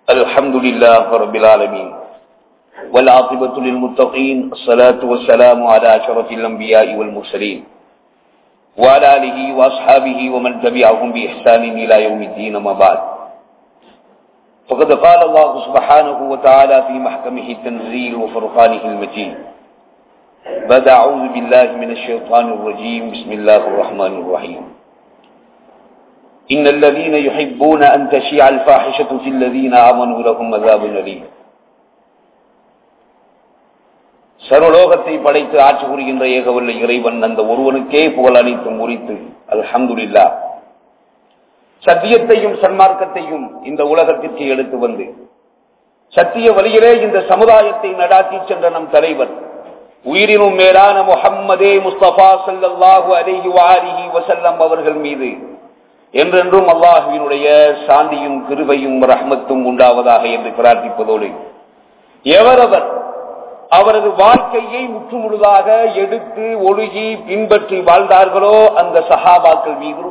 الحمد لله رب العالمين والعاقبة للمتقين الصلاة والسلام على أشرف الأنبياء والمرسلين وعلى آله وأصحابه ومن تبعهم بإحسان إلى يوم الدين ما بعد فقد قال الله سبحانه وتعالى في محكمه التنزيل وفرقانه المجيد بعد أعوذ بالله من الشيطان الرجيم بسم الله الرحمن الرحيم إن الذين يحبون أن تشيع الفاحشة في الذين آمنوا لهم عذاب أليم சர்வலோகத்தை படைத்து ஆட்சி புரிகின்ற ஏகவல்ல இறைவன் அந்த ஒருவனுக்கே புகழ் அனைத்தும் உரித்து அல்ஹம்துலில்லா சத்தியத்தையும் சன்மார்க்கத்தையும் இந்த உலகத்திற்கு எடுத்து வந்து சத்திய வழியிலே இந்த சமுதாயத்தை நடாத்தி சென்ற நம் தலைவர் உயிரினும் மேலான முஹம்மதே முஸ்தபா சல்லல்லாஹு அலைஹி வாரிஹி வசல்லம் அவர்கள் மீது என்றென்றும் அல்லாஹுவினுடைய சாந்தியும் கிருபையும் ரஹ்மத்தும் உண்டாவதாக என்று பிரார்த்திப்பதோடு எவரவர் அவரது வாழ்க்கையை முற்றுமுழுதாக எடுத்து ஒழுகி பின்பற்றி வாழ்ந்தார்களோ அந்த சஹாபாக்கள் மீதும்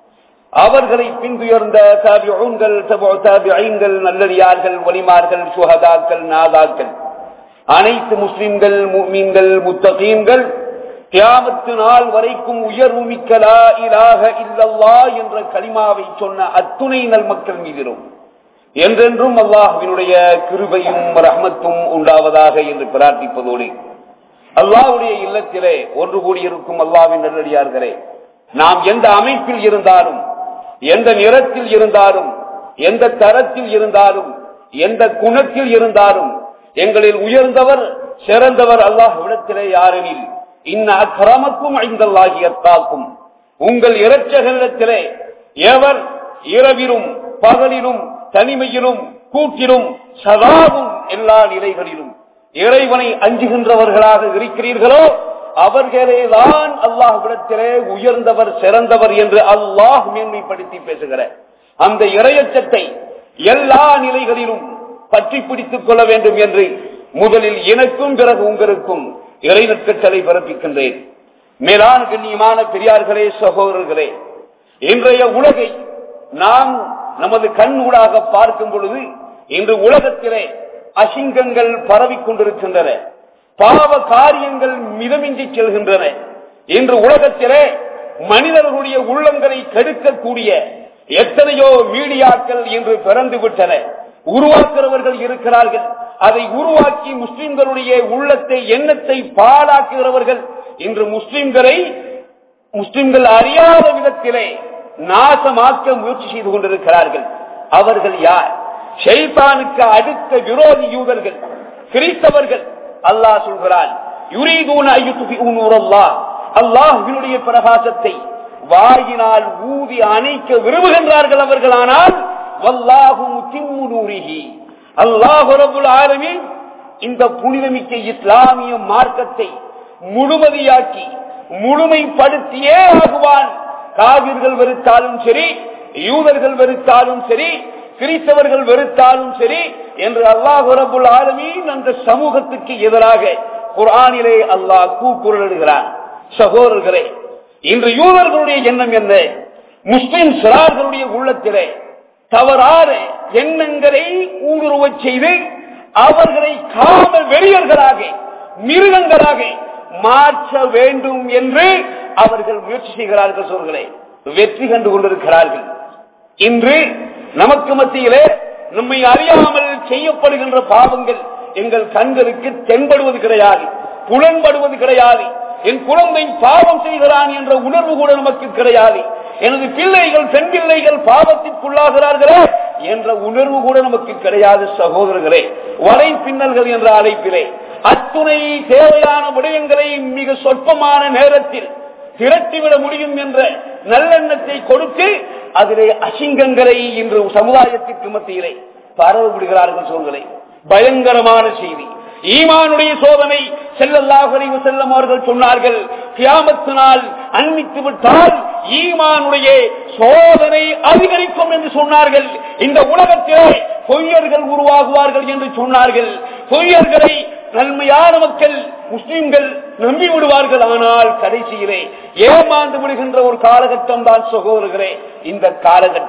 அவர்களை பின்துயர்ந்த தாபிகள் தாபிகள் நல்லடியார்கள் வலிமார்கள் சுகதாக்கள் நாதாக்கள் அனைத்து முஸ்லிம்கள் மீன்கள் முத்தகீன்கள் தியாமத்து நாள் வரைக்கும் உயர்வு மிக்கலா இலாக இல்லல்லா என்ற களிமாவை சொன்ன அத்துணை நல் மக்கள் மீதிலும் என்றென்றும் அல்லாஹுவினுடைய கிருபையும் ரஹமத்தும் உண்டாவதாக என்று பிரார்த்திப்பதோடு அல்லாஹுடைய இல்லத்திலே ஒன்று கூடியிருக்கும் அல்லாவின் நல்லடியார்களே நாம் எந்த அமைப்பில் இருந்தாலும் எந்த நிறத்தில் இருந்தாலும் எந்த தரத்தில் இருந்தாலும் எந்த குணத்தில் இருந்தாலும் எங்களில் உயர்ந்தவர் சிறந்தவர் அல்லாஹ்விடத்திலே யாரெனில் இன்ன அக்கிரமக்கும் ஐந்தல்லாகி அத்தாக்கும் உங்கள் இரட்சகனிடத்திலே எவர் இரவிலும் பகலிலும் தனிமையிலும் கூட்டிலும் சதாவும் எல்லா நிலைகளிலும் இறைவனை அஞ்சுகின்றவர்களாக இருக்கிறீர்களோ அவர்களேதான் அல்லாஹ்விடத்திலே உயர்ந்தவர் சிறந்தவர் என்று அல்லாஹ் மேன்மைப்படுத்தி பேசுகிற அந்த இரையச்சத்தை எல்லா நிலைகளிலும் பற்றி பிடித்துக் கொள்ள வேண்டும் என்று முதலில் எனக்கும் பிறகு உங்களுக்கும் இறை நற்கட்டளை பிறப்பிக்கின்றேன் மேலான கண்ணியமான பெரியார்களே சகோதரர்களே இன்றைய உலகை நாம் நமது கண்ணூடாக பார்க்கும் பொழுது இன்று உலகத்திலே அசிங்கங்கள் பரவிக் கொண்டிருக்கின்றன பாவ காரியங்கள் மிதமின்றி செல்கின்றன இன்று உலகத்திலே மனிதர்களுடைய உள்ளங்களை கெடுக்கக்கூடிய எத்தனையோ மீடியாக்கள் இன்று பிறந்து விட்டன உருவாக்குறவர்கள் இருக்கிறார்கள் அதை உருவாக்கி முஸ்லிம்களுடைய உள்ளத்தை எண்ணத்தை பாழாக்குகிறவர்கள் இன்று முஸ்லிம்களை முஸ்லிம்கள் அறியாத விதத்திலே நாசமாக்க முயற்சி செய்து கொண்டிருக்கிறார்கள் அவர்கள் யார் ஷெய்தானுக்கு அடுத்த விரோதி யூதர்கள் கிறிஸ்தவர்கள் அல்லாஹ் சொல்கிறான் அல்லாஹினுடைய பிரகாசத்தை வாயினால் ஊதி அணைக்க விரும்புகின்றார்கள் அவர்கள் ஆனால் வல்லாஹு முத்திமுனூரிகி அல்லாஹு ரபுல் ஆலமின் இந்த புனிதமிக்க இஸ்லாமிய மார்க்கத்தை முழுமதியாக்கி முழுமைப்படுத்தியே ஆகுவான் காவிர்கள் வெறுத்தாலும் சரி யூதர்கள் வெறுத்தாலும் சரி கிறிஸ்தவர்கள் வெறுத்தாலும் சரி என்று அல்லாஹ் ரபுல் ஆலமீன் அந்த சமூகத்துக்கு எதிராக குரானிலே அல்லாஹ் கூக்குரலிடுகிறார் சகோதரர்களே இன்று யூதர்களுடைய எண்ணம் என்ன முஸ்லிம் சிறார்களுடைய உள்ளத்திலே தவறான எண்ணங்களை ஊடுருவச் செய்து அவர்களை காம வெறியர்களாக மிருகங்களாக மாற்ற வேண்டும் என்று அவர்கள் முயற்சி செய்கிறார்கள் சொல்களே வெற்றி கண்டு கொண்டிருக்கிறார்கள் இன்று நமக்கு மத்தியிலே நம்மை அறியாமல் செய்யப்படுகின்ற பாவங்கள் எங்கள் கண்களுக்கு தென்படுவது கிடையாது புலன்படுவது கிடையாது என் குழந்தை பாவம் செய்கிறான் என்ற உணர்வு கூட நமக்கு கிடையாது எனது பிள்ளைகள் பெண் பிள்ளைகள் பாவத்திற்குள்ளாகிறார்களே என்ற உணர்வு கூட நமக்கு கிடையாது சகோதரர்களே வலை பின்னல்கள் என்ற அழைப்பிலே அத்துணை தேவையான விடயங்களை மிக சொற்பமான நேரத்தில் திரட்டிவிட முடியும் என்ற நல்லெண்ணத்தை கொடுத்து அதிலே அசிங்கங்களை இன்று சமுதாயத்திற்கு மத்தியிலே பரவ விடுகிறார்கள் சோழர்களே பயங்கரமான செய்தி ஈமானுடைய சோதனை செல்லல்லாஹு செல்லம் அவர்கள் சொன்னார்கள் கியாமத்து நாள் அன்மித்து விட்டால் ஈமானுடைய சோதனை அதிகரிக்கும் என்று சொன்னார்கள் இந்த உலகத்திலே பொய்யர்கள் உருவாகுவார்கள் என்று சொன்னார்கள் பொய்யர்களை நன்மையான மக்கள் முஸ்லிம்கள் நம்பி விடுவார்கள் ஆனால் கடைசியிலே ஏமாந்து விடுகின்ற ஒரு காலகட்டம் தான் சகோதரர்களே இந்த காலகட்டம்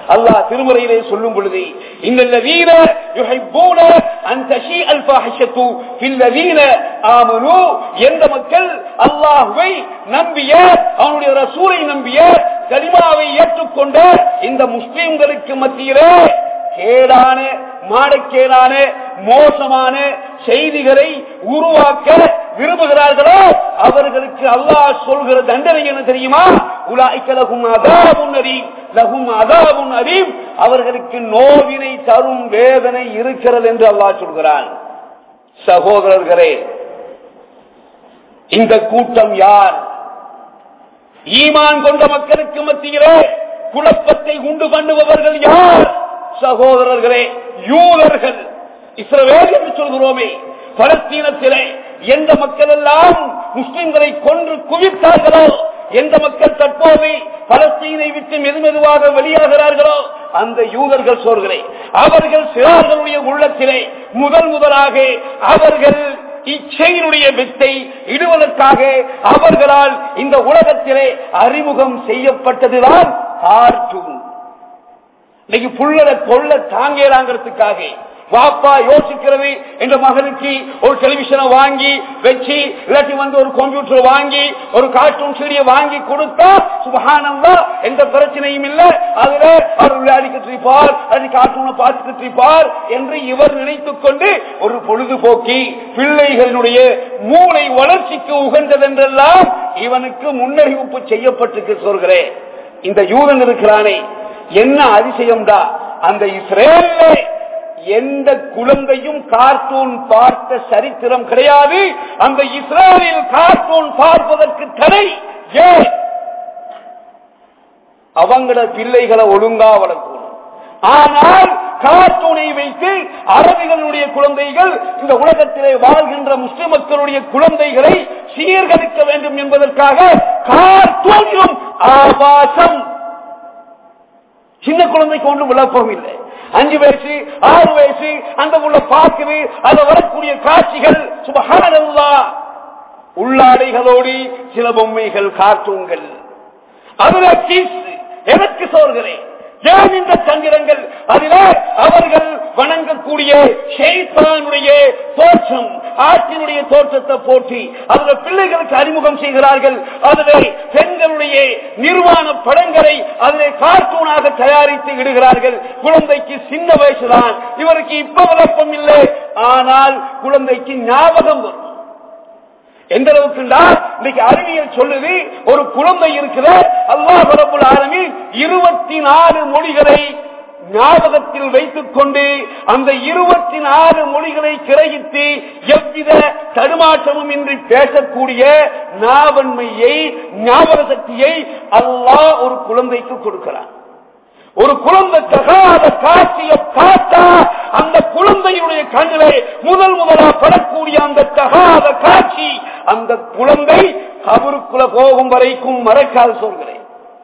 அல்லாஹ் திருமுறையிலே சொல்லும் பொழுது இந்த வீர யுஹிப்பூன அன் தஷீ அல் ஃபாஹிஷத்து ஃபில் லதீன ஆமனு எந்த மக்கள் அல்லாஹ்வை நம்பிய அவனுடைய ரசூலை நம்பிய கலிமாவை ஏற்றுக்கொண்ட இந்த முஸ்லிம்களுக்கு மத்தியிலே கேடான மாடக்கேடான மோசமான செய்திகளை உருவாக்க விரும்புகிறார்களோ அவர்களுக்கு அல்லாஹ் சொல்கிற தண்டனை என்ன தெரியுமா உலாய்க்கலகும் அதாபுன் அரீம் லகும் அதாபுன் அரீம் அவர்களுக்கு நோவினை தரும் வேதனை இருக்கிறது என்று அல்லாஹ் சொல்கிறான் சகோதரர்களே இந்த கூட்டம் யார் ஈமான் கொண்ட மக்களுக்கு மத்தியிலே குழப்பத்தை உண்டு பண்ணுபவர்கள் யார் சகோதரர்களே யூதர்கள் இஸ்ரவேல் என்று சொல்கிறோமே பலஸ்தீனத்திலே எந்த மக்கள் எல்லாம் முஸ்லிம்களை கொன்று குவித்தார்களோ எந்த மக்கள் தற்போது பலஸ்தீனை விட்டு மெதுமெதுவாக வெளியாகிறார்களோ அந்த யூதர்கள் சொல்கிறேன் அவர்கள் சிறார்களுடைய உள்ளத்திலே முதல் முதலாக அவர்கள் இச்செயலுடைய வித்தை இடுவதற்காக அவர்களால் இந்த உலகத்திலே அறிமுகம் செய்யப்பட்டதுதான் கார்ட்டூன் இன்னைக்கு புள்ளட கொள்ள தாங்கலாங்கிறதுக்காக வாப்பா யோசிக்கிறது என்ற மகனுக்கு ஒரு டெலிவிஷனை வாங்கி வச்சு இல்லாட்டி வந்து ஒரு கம்ப்யூட்டர் வாங்கி ஒரு கார்ட்டூன் சீடியை வாங்கி கொடுத்தா சுபகானந்தா எந்த பிரச்சனையும் இல்லை அதுல அவர் விளையாடிக்கிட்டு இருப்பார் அது கார்ட்டூனை பார்த்துக்கிட்டு இருப்பார் என்று இவர் நினைத்துக் கொண்டு ஒரு பொழுதுபோக்கி பிள்ளைகளுடைய மூளை வளர்ச்சிக்கு உகந்ததென்றெல்லாம் இவனுக்கு முன்னறிவிப்பு செய்யப்பட்டிருக்கு சொல்கிறேன் இந்த யூதன் இருக்கிறானே என்ன அதிசயம்டா அந்த இஸ்ரேலே எந்த குழந்தையும் கார்ட்டூன் பார்த்த சரித்திரம் கிடையாது அந்த இஸ்ரேலில் கார்ட்டூன் பார்ப்பதற்கு தடை ஏன் அவங்கள பிள்ளைகளை ஒழுங்கா வளர்க்கணும் ஆனால் கார்ட்டூனை வைத்து அரபிகளுடைய குழந்தைகள் இந்த உலகத்திலே வாழ்கின்ற முஸ்லிம் மக்களுடைய குழந்தைகளை சீர்கழிக்க வேண்டும் என்பதற்காக கார்ட்டூனிலும் ஆபாசம் சின்ன குழந்தைக்கு ஒன்றும் விளப்பம் இல்லை அஞ்சு வயசு ஆறு வயசு அந்த உள்ள பார்க்குது அது வரக்கூடிய காட்சிகள் சுபகானல்லா உள்ளாடைகளோடு சில பொம்மைகள் கார்ட்டூன்கள் அதுல கீஸ் எனக்கு சோர்கிறேன் ஏன் இந்த சந்திரங்கள் அதிலே அவர்கள் வணங்கக்கூடிய ஷெய்தானுடைய தோற்றம் ஆற்றினுடைய தோற்றத்தை போற்றி அதுல பிள்ளைகளுக்கு அறிமுகம் செய்கிறார்கள் அதிலே பெண்களுடைய நிர்வாண படங்களை அதிலே கார்ட்டூனாக தயாரித்து இடுகிறார்கள் குழந்தைக்கு சின்ன வயசுதான் இவருக்கு இப்ப விளப்பம் இல்லை ஆனால் குழந்தைக்கு ஞாபகம் வரும் எந்த அளவுக்கு இன்னைக்கு அறிவியல் சொல்லுது ஒரு குழந்தை இருக்கிற அல்லாஹ் ரபுல் ஆலமி இருபத்தி நாலு மொழிகளை ஞாபகத்தில் வைத்துக் கொண்டு அந்த இருபத்தி நாலு மொழிகளை கிரகித்து எவ்வித தடுமாற்றமும் இன்றி பேசக்கூடிய நாவன்மையை ஞாபக சக்தியை அல்லாஹ் ஒரு குழந்தைக்கு கொடுக்கிறான் ஒரு குழந்தை தகாத காட்சியை பார்த்தா அந்த குழந்தையுடைய கண்ணிலே முதல் முதலா படக்கூடிய அந்த தகாத காட்சி அந்த குழந்தை கபருக்குள்ள போகும் வரைக்கும் மறைக்காது சொல்கிறேன்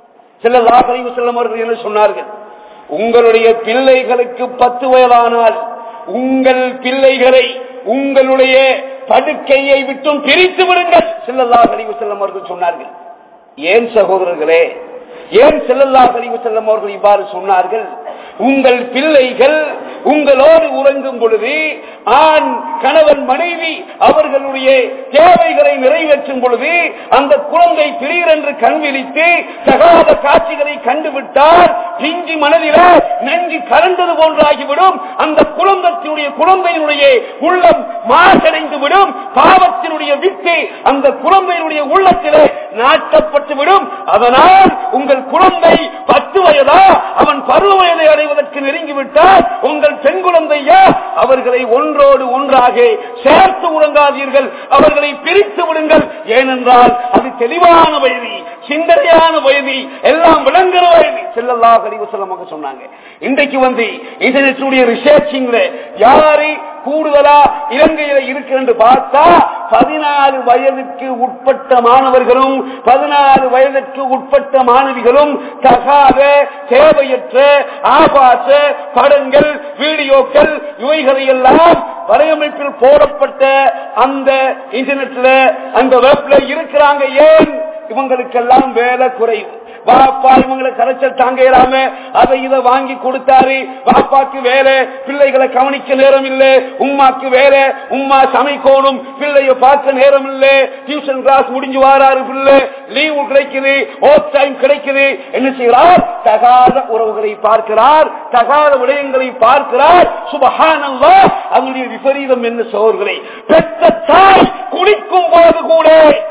சில லாகரிவு செல்லும் அவர்கள் என்ன சொன்னார்கள் உங்களுடைய பிள்ளைகளுக்கு பத்து வயதானால் உங்கள் பிள்ளைகளை உங்களுடைய படுக்கையை விட்டும் பிரித்து விடுங்கள் செல்லல்லா கழிவு செல்லும் அவர்கள் சொன்னார்கள் ஏன் சகோதரர்களே ஏன் செல்லல்லா கழிவு செல்லும் அவர்கள் இவ்வாறு சொன்னார்கள் உங்கள் பிள்ளைகள் உங்களோடு உறங்கும் பொழுது ஆண் கணவன் மனைவி அவர்களுடைய தேவைகளை நிறைவேற்றும் பொழுது அந்த குழந்தை திடீரென்று கண் விழித்து தகாத காட்சிகளை கண்டுவிட்டால் பிஞ்சி மனதில நெஞ்சு கரண்டது போன்றாகிவிடும் அந்த குழந்தையினுடைய குழந்தையினுடைய உள்ளம் மாசடைந்து விடும் பாவத்தினுடைய வித்து அந்த குழந்தையினுடைய உள்ளத்திலே நாட்டப்பட்டு விடும் அதனால் உங்கள் குழந்தை பத்து வயதா அவன் பருவ வயதை அடைவதற்கு நெருங்கிவிட்டால் உங்கள் பெண் குழந்தையா அவர்களை ஒன்றோடு ஒன்றாக சேர்த்து உறங்காதீர்கள் அவர்களை பிரித்து விடுங்கள் ஏனென்றால் அது தெளிவான வயதி சிந்தனையான வயதி எல்லாம் விளங்குற வயதி செல்லல்லா கழிவு செல்லமாக சொன்னாங்க இன்றைக்கு வந்து இன்டர்நெட்டுடைய ரிசர்ச்சிங்ல யாரு கூடுதலா இலங்கையில இருக்கு என்று பார்த்தா பதினாறு வயதுக்கு உட்பட்ட மாணவர்களும் பதினாறு வயதுக்கு உட்பட்ட மாணவிகளும் தகாத தேவையற்ற ஆபாச படங்கள் வீடியோக்கள் இவைகளை எல்லாம் வலையமைப்பில் போடப்பட்ட அந்த இன்டர்நெட்ல அந்த வெப்ல இருக்கிறாங்க ஏன் இவங்களுக்கெல்லாம் வேலை குறைவு வாப்பா இவங்களை கரைச்சல் தாங்க இயலாம அதை இதை வாங்கி கொடுத்தாரு வாப்பாக்கு வேலை பிள்ளைகளை கவனிக்க நேரம் இல்ல உம்மாக்கு வேலை உம்மா சமைக்கணும் பிள்ளைய பார்க்க நேரம் இல்ல டியூஷன் கிளாஸ் முடிஞ்சு வாராரு பிள்ளை லீவு கிடைக்குது ஓட் டைம் கிடைக்குது என்ன செய்கிறார் தகாத உறவுகளை பார்க்கிறார் தகாத விடயங்களை பார்க்கிறார் சுபஹானல்லா அவங்களுடைய விபரீதம் என்ன சோர்களே பெற்ற தாய் குளிக்கும் போது கூட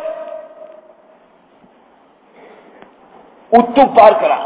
உத்து பார்க்கிறார்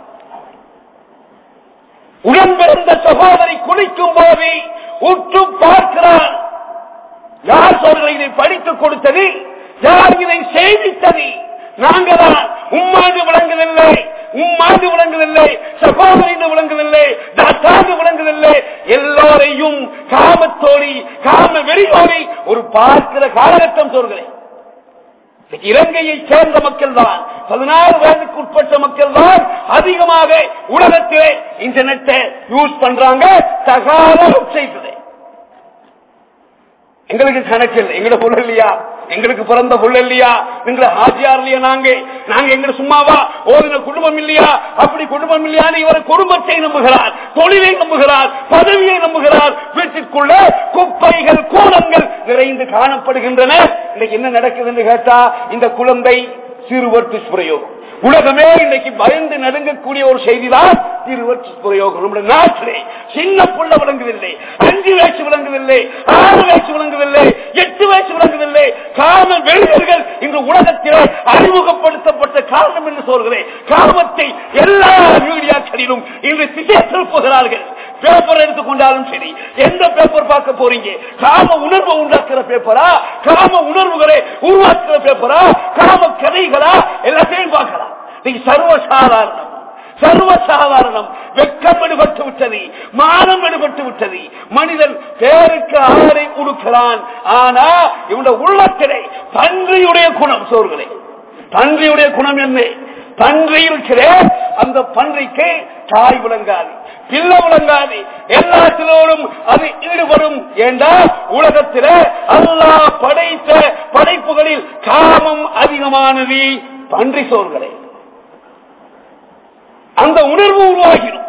உடன்பிறந்த சகோதரி குளிக்கும் போது உற்று பார்க்கிறார் யார் சோழர்கள் இதை படித்துக் கொடுத்தது யார் இதை செய்தித்தது நாங்கள் தான் உம்மாண்டு விளங்குதில்லை உம்மாண்டு விளங்குதில்லை சகோதரி விளங்குதில்லை தாத்தாண்டு விளங்குதில்லை எல்லோரையும் காமத்தோடி காம வெறியோடி ஒரு பார்க்கிற காலகட்டம் சொல்கிறேன் இலங்கையை சேர்ந்த மக்கள் தான் பதினாறு வயதுக்கு உட்பட்ட மக்கள் தான் அதிகமாக உலகத்திலே இன்டர்நெட்டை யூஸ் பண்றாங்க தகாத வெப்சைட் எங்களுக்கு கணக்கு இல்லை எங்கட புள்ள இல்லையா எங்களுக்கு பிறந்த புள்ள இல்லையா எங்களை ஹாஜியார் இல்லையா நாங்க நாங்க எங்க சும்மாவா ஓதின குடும்பம் இல்லையா அப்படி குடும்பம் இல்லையான்னு இவர் குடும்பத்தை நம்புகிறார் தொழிலை நம்புகிறார் பதவியை நம்புகிறார் வீட்டிற்குள்ள குப்பைகள் கூலங்கள் நிறைந்து காணப்படுகின்றன இன்னைக்கு என்ன நடக்குதுன்னு கேட்டா இந்த குழந்தை சிறுவர் துஷ்பிரயோகம் உலகமே இன்னைக்கு பயந்து நடுங்கக்கூடிய ஒரு செய்திதான் சிறுவர் துஷ்பிரயோகம் நம்முடைய நாட்டிலே சின்ன புள்ள விளங்குவதில்லை அஞ்சு வயசு விளங்குவதில்லை ஆறு வயசு விளங்குவதில்லை எட்டு வயசு விளங்குவதில்லை காம வெளியர்கள் இன்று உலகத்திலே அறிமுகப்படுத்தப்பட்ட காரணம் என்று சொல்கிறேன் காமத்தை எல்லா மீடியாக்களிலும் இன்று திசை திருப்புகிறார்கள் பேப்பர் எடுத்துக்கொண்டாலும் சரி எந்த பேப்பர் பார்க்க போறீங்க காம உணர்வு உண்டாக்குற பேப்பரா காம உணர்வுகளை உருவாக்குற பேப்பரா காம கதைகளா எல்லாத்தையும் பார்க்கலாம் நீங்க சர்வசாதாரணம் சர்வசாதாரணம் வெக்கம் எடுபட்டு விட்டது மானம் எடுபட்டு விட்டது மனிதன் பேருக்கு ஆரை கொடுக்கிறான் ஆனா இவனுடைய உள்ளத்திலே பன்றியுடைய குணம் சோர்களே பன்றியுடைய குணம் என்ன பன்றி இருக்கிற அந்த பன்றிக்கு தாய் விளங்காது பிள்ளை விளங்காது எல்லாத்திலோடும் அது ஈடுபடும் ஏண்டா உலகத்தில அல்லா படைத்த படைப்புகளில் காமம் அதிகமானது பன்றி சோர்களே அந்த உணர்வு உருவாகிடும்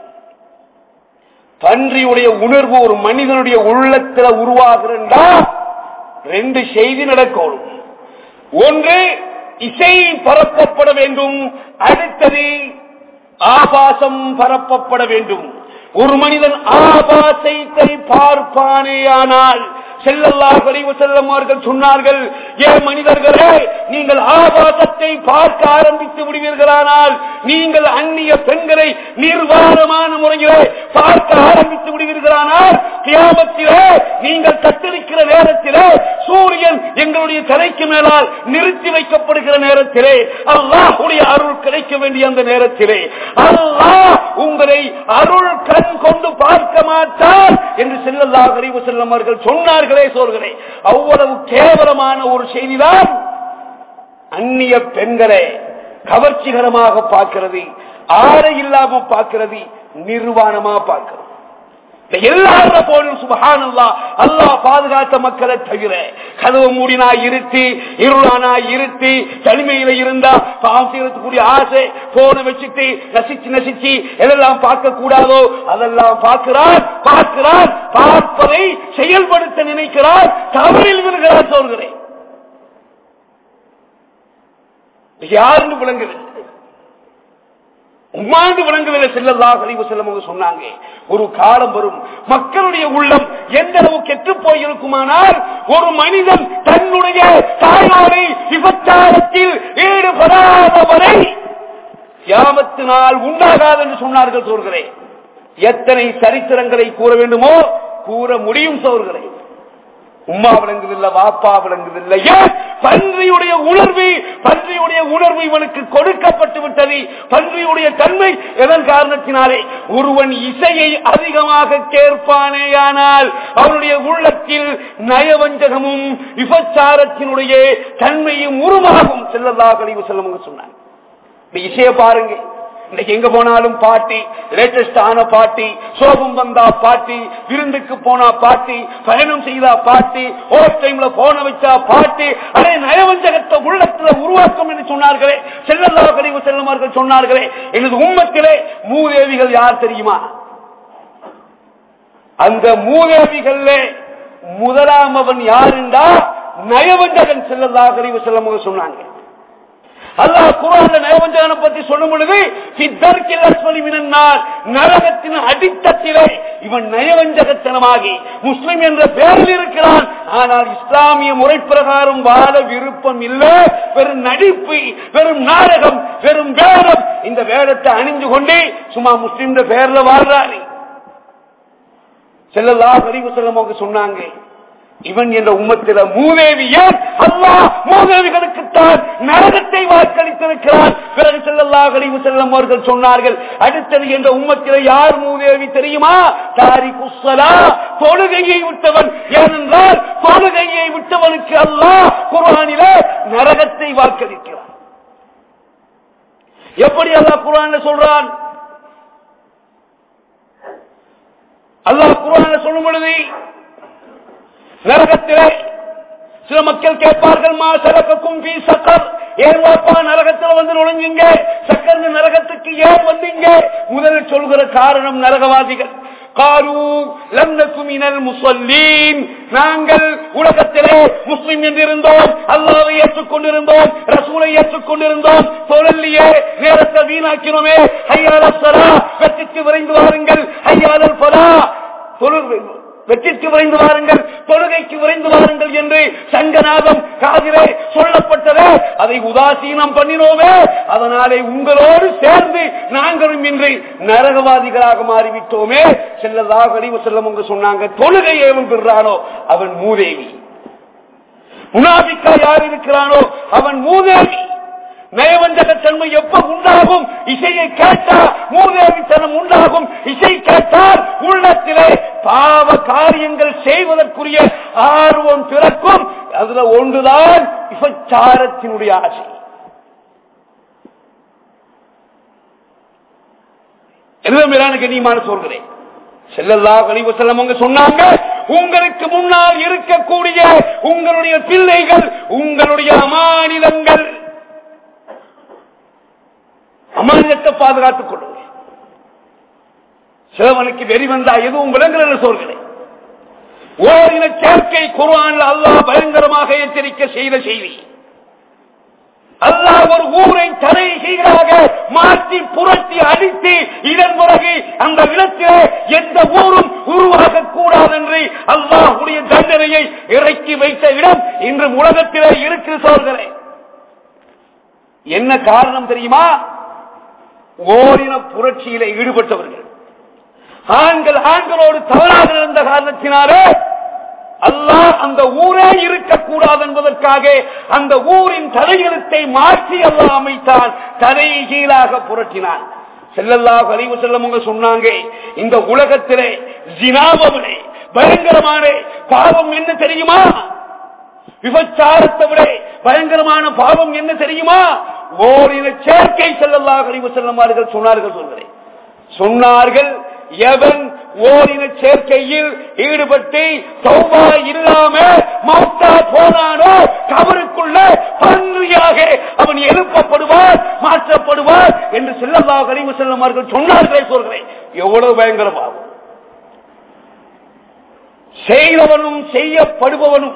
பன்றியுடைய உணர்வு ஒரு மனிதனுடைய உள்ளத்துல உருவாகிறா ரெண்டு செய்தி நடக்கணும் ஒன்று இசை பரப்பப்பட வேண்டும் அடுத்தது ஆபாசம் பரப்பப்பட வேண்டும் ஒரு மனிதன் ஆபாசத்தை பார்ப்பானேயானால் செல்லல்லா கழிவு செல்லமார்கள் சொன்னார்கள் ஏ மனிதர்களே நீங்கள் ஆபாசத்தை பார்க்க ஆரம்பித்து விடுவீர்களானால் நீங்கள் அந்நிய பெண்களை நிர்வாணமான முறையிலே பார்க்க ஆரம்பித்து விடுவீர்களானால் கியாமத்திலே நீங்கள் கத்திருக்கிற நேரத்திலே சூரியன் எங்களுடைய தலைக்கு மேலால் நிறுத்தி வைக்கப்படுகிற நேரத்திலே அல்லாஹுடைய அருள் கிடைக்க வேண்டிய அந்த நேரத்திலே அல்லாஹ் உங்களை அருள் கண் கொண்டு பார்க்க மாட்டார் என்று செல்லல்லா கழிவு செல்லமார்கள் சொன்னார்கள் அவர்களே சொல்கிறேன் அவ்வளவு கேவலமான ஒரு செய்திதான் அந்நிய பெண்களை கவர்ச்சிகரமாக பார்க்கிறது ஆடை இல்லாம பார்க்கிறது நிர்வாணமா பார்க்கிறது எல்லாரும் போலும் சுபகானல்லா அல்லா பாதுகாத்த மக்களை தவிர கதவு மூடினா இருத்தி இருளானா இருத்தி தனிமையில இருந்தா பாவம் செய்யறதுக்குரிய ஆசை போன வச்சுட்டு நசிச்சு நசிச்சு எதெல்லாம் பார்க்க கூடாதோ அதெல்லாம் பார்க்கிறார் பார்க்கிறார் பார்ப்பதை செயல்படுத்த நினைக்கிறார் தவறில் விழுகிறார் சொல்கிறேன் யாருன்னு விளங்குது உமாண்டு விளங்குவதில்லை செல்லல்லா கழிவு செல்லம் சொன்னாங்க ஒரு காலம் வரும் மக்களுடைய உள்ளம் எந்த அளவு கெட்டு போயிருக்குமானால் ஒரு மனிதன் தன்னுடைய தாயோரை விபச்சாரத்தில் ஈடுபடாதவரை யாமத்தினால் உண்டாகாது என்று சொன்னார்கள் சோர்களே எத்தனை சரித்திரங்களை கூற வேண்டுமோ கூற முடியும் சோர்களே உம்மா விளங்குதில்லை வாப்பா விளங்குதில்லை பன்றியுடைய உணர்வு பன்றியுடைய உணர்வு இவனுக்கு கொடுக்கப்பட்டு விட்டது பன்றியுடைய தன்மை எதன் காரணத்தினாலே ஒருவன் இசையை அதிகமாக கேட்பானேயானால் அவனுடைய உள்ளத்தில் நயவஞ்சகமும் விபச்சாரத்தினுடைய தன்மையும் உருவாகும் செல்லல்லா கழிவு செல்லும் சொன்னாங்க இசையை பாருங்க இன்னைக்கு எங்க போனாலும் பாட்டி லேட்டஸ்டான பாட்டி சோகம் வந்தா பாட்டி விருந்துக்கு போனா பாட்டி பயணம் செய்தா பாட்டி ஓவர் டைம்ல போன வச்சா பாட்டி அதே நயவஞ்சகத்தை உள்ளத்துல உருவாக்கும் என்று சொன்னார்களே செல்லல்லா கழிவு செல்லுமார்கள் சொன்னார்களே எனது உம்மத்திலே மூதேவிகள் யார் தெரியுமா அந்த மூதேவிகள்ல முதலாம் அவன் யார் என்றா நயவஞ்சகன் செல்லல்லா கழிவு செல்லமாக சொன்னாங்க அல்லாஹ் குரான்ல நயவஞ்சகனை பத்தி சொல்லும் பொழுது சித்தர்க்கில் அஸ்வலி மினன்னார் நரகத்தின் அடித்தத்திலே இவன் நயவஞ்சகத்தனமாகி முஸ்லிம் என்ற பெயரில் இருக்கிறான் ஆனால் இஸ்லாமிய முறை பிரகாரம் வாழ விருப்பம் இல்லை வெறும் நடிப்பு வெறும் நாடகம் வெறும் வேடம் இந்த வேடத்தை அணிந்து கொண்டு சும்மா முஸ்லிம் பெயர்ல வாழ்றாரு செல்லல்லா அறிவு செல்லம் அவங்க சொன்னாங்க இவன் என்ற உம்மத்தில மூதேவி ஏன் அல்லா மூதேவிகளுக்குத்தான் நரகத்தை வாக்களித்திருக்கிறான் பிறகு செல்லல்லா கழிவு செல்லம் அவர்கள் சொன்னார்கள் அடுத்தது என்ற உம்மத்தில யார் மூதேவி தெரியுமா தாரி குஸ்ஸலா தொழுகையை விட்டவன் ஏனென்றால் தொழுகையை விட்டவனுக்கு அல்லாஹ் குரானில நரகத்தை வாக்களிக்கிறான் எப்படி அல்லாஹ் குரான் சொல்றான் அல்லாஹ் குரான சொல்லும் பொழுது நரகத்திலே சில மக்கள் கேட்பார்கள் மா சரக்கும் பி சக்கர் ஏன் வாப்பா நரகத்தில் வந்து நுழைஞ்சுங்க சக்கர் நரகத்துக்கு ஏன் வந்தீங்க முதலில் சொல்கிற காரணம் நரகவாதிகள் காரு லன்னகுமினல் முசல்லீன் நாங்கள் உலகத்திலே முஸ்லிம் என்றிருந்தோம் அல்லாவை ஏற்றுக்கொண்டிருந்தோம் ரசூலை ஏற்றுக்கொண்டிருந்தோம் தொழிலையே நேரத்தை வீணாக்கினோமே ஐயாளர் சரா வெற்றிக்கு விரைந்து வாருங்கள் ஐயாளர் பலா தொழில் வெற்றிக்கு விரைந்து வாருங்கள் தொழுகைக்கு விரைந்து வாருங்கள் என்று சங்கநாதம் காதிலே சொல்லப்பட்டதே அதை உதாசீனம் பண்ணினோமே அதனாலே உங்களோடு சேர்ந்து நாங்களும் இன்று நரகவாதிகளாக மாறிவிட்டோமே செல்லதாக அறிவு செல்லம் உங்க சொன்னாங்க தொழுகை ஏவன் பெறானோ அவன் மூதேவி முனாபிக்கா யார் இருக்கிறானோ அவன் மூதேவி நயவஞ்சக தன்மை எப்ப உண்டாகும் இசையை கேட்டா மூதேவித்தனம் உண்டாகும் இசை கேட்டால் உள்ளத்திலே பாவ காரியங்கள் செய்வதற்குரிய ஆர்வம் பிறக்கும் அதுல ஒன்றுதான் விபச்சாரத்தினுடைய ஆசை எதுவும் கண்ணியமான சொல்கிறேன் செல்லல்லா கழிவு செல்லம் சொன்னாங்க உங்களுக்கு முன்னால் இருக்கக்கூடிய உங்களுடைய பிள்ளைகள் உங்களுடைய அமானிதங்கள் அமானிதத்தை பாதுகாத்துக் கொள்ளுங்க சிலவனுக்கு வெறி வந்தா எதுவும் விளங்குற சொல்கிறேன் ஓரின சேர்க்கை குர்ஆன்ல அல்லாஹ் பயங்கரமாக எச்சரிக்கை செய்த செய்தி அல்லாஹ் ஒரு ஊரை தடை செய்கிறாக மாற்றி புரட்டி அடித்து இதன் பிறகு அந்த இடத்திலே எந்த ஊரும் உருவாக கூடாது என்று அல்லாஹுடைய தண்டனையை இறக்கி வைத்த இடம் இன்று உலகத்திலே இருக்கு சோர்களே என்ன காரணம் தெரியுமா ஓரின புரட்சியில ஈடுபட்டவர்கள் ஆண்கள் ஆண்களோடு தவறாக இருந்த காரணத்தினாலே அல்லாஹ் அந்த ஊரே இருக்கக்கூடாது என்பதற்காக அந்த ஊரின் தலையெழுத்தை மாற்றி அல்லாஹ் அமைத்தான் தலைகீழாக புரட்டினான் செல்லல்லாஹ் அறிவு செல்லமுங்க சொன்னாங்க இந்த உலகத்திலே ஜினாபவனே பயங்கரமான பாவம் என்ன தெரியுமா விபச்சாரத்தை விட பயங்கரமான பாவம் என்ன தெரியுமா ஓரின சேர்க்கை செல்லல்லாஹ் அறிவு செல்லமார்கள் சொன்னார்கள் சொல்கிறேன் சொன்னார்கள் எவன் ஓரின சேர்க்கையில் ஈடுபட்டு சௌபா இல்லாம மௌத்தா போனானோ கபருக்குள்ள பன்றியாக அவன் எழுப்பப்படுவார் மாற்றப்படுவார் என்று செல்லல்லா கழிவு செல்லமார்கள் சொன்னார்களே சொல்கிறேன் எவ்வளவு பயங்கரமாகும் செய்தவனும் செய்யப்படுபவனும்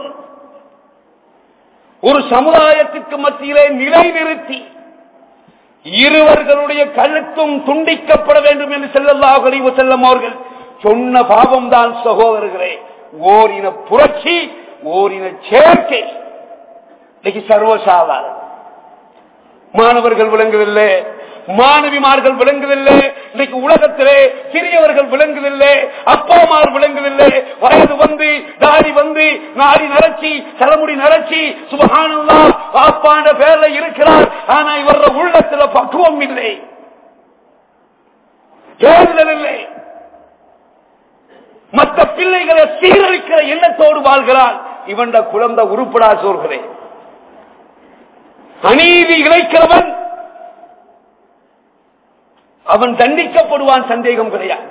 ஒரு சமுதாயத்திற்கு மத்தியிலே நிலைநிறுத்தி இருவர்களுடைய கழுத்தும் துண்டிக்கப்பட வேண்டும் என்று செல்லல்லாஹ் அறிவு செல்லும் அவர்கள் சொன்ன பாவம் தான் சகோதரர்களே ஓரின புரட்சி ஓரின சேர்க்கை இன்னைக்கு சர்வசாதாரணம் மாணவர்கள் விளங்குவதில்லை மாணவிமார்கள் விளங்குவதில்லை இன்னைக்கு உலகத்திலே சிறியவர்கள் விளங்குவதில்லை அப்பாமார் விளங்குவதில்லை வயது வந்து தாடி வந்து நாடி நரச்சி தலைமுடி நரச்சி சுபகானந்தா பாப்பாண்ட பேர்ல இருக்கிறார் ஆனா இவர உள்ளத்துல பக்குவம் இல்லை தேர்தல் இல்லை மற்ற பிள்ளைகளை சீரழிக்கிற எண்ணத்தோடு வாழ்கிறான் இவன் குழந்தை உருப்படா சொல்கிறேன் அநீதி இழைக்கிறவன் அவன் தண்டிக்கப்படுவான் சந்தேகம் கிடையாது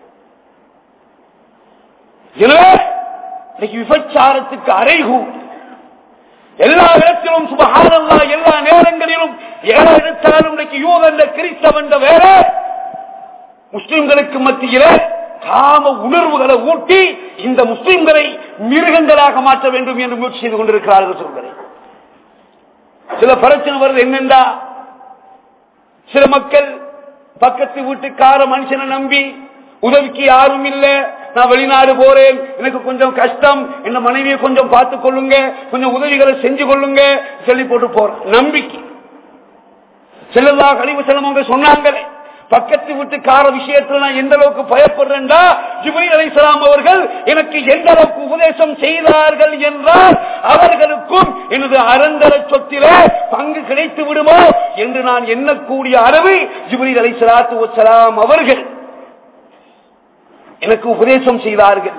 எனவே இன்னைக்கு விபச்சாரத்துக்கு அறைகூ எல்லா இடத்திலும் சுபகாரல்லா எல்லா நேரங்களிலும் ஏழை எடுத்தாலும் இன்னைக்கு யூதன் கிறிஸ்தவன் வேற முஸ்லிம்களுக்கு மத்தியிலே காம உணர்வுகளை ஊட்டி இந்த முஸ்லிம்களை மிருகங்களாக மாற்ற வேண்டும் என்று முயற்சி செய்து கொண்டிருக்கிறார்கள் சொல்கிறேன் சில பிரச்சனை வருது என்னென்றா சில மக்கள் பக்கத்து வீட்டுக்கார மனுஷனை நம்பி உதவிக்கு யாரும் இல்ல நான் வெளிநாடு போறேன் எனக்கு கொஞ்சம் கஷ்டம் என்ன மனைவியை கொஞ்சம் பார்த்து கொள்ளுங்க கொஞ்சம் உதவிகளை செஞ்சு கொள்ளுங்க சொல்லி போட்டு போறேன் நம்பிக்கை செல்லல்லா கழிவு செல்லம் அவங்க சொன்னாங்களே பக்கத்து வீட்டுக்கார விஷயத்தில் நான் எந்த அளவுக்கு பயப்படுறேன்டா ஜிபரி அலிசலாம் அவர்கள் எனக்கு எந்த அளவுக்கு உபதேசம் செய்தார்கள் என்றால் அவர்களுக்கும் எனது அறந்தர சொத்திலே பங்கு கிடைத்து விடுமோ என்று நான் எண்ணக்கூடிய அளவு ஜிபரி அலிசலாத்து வசலாம் அவர்கள் எனக்கு உபதேசம் செய்தார்கள்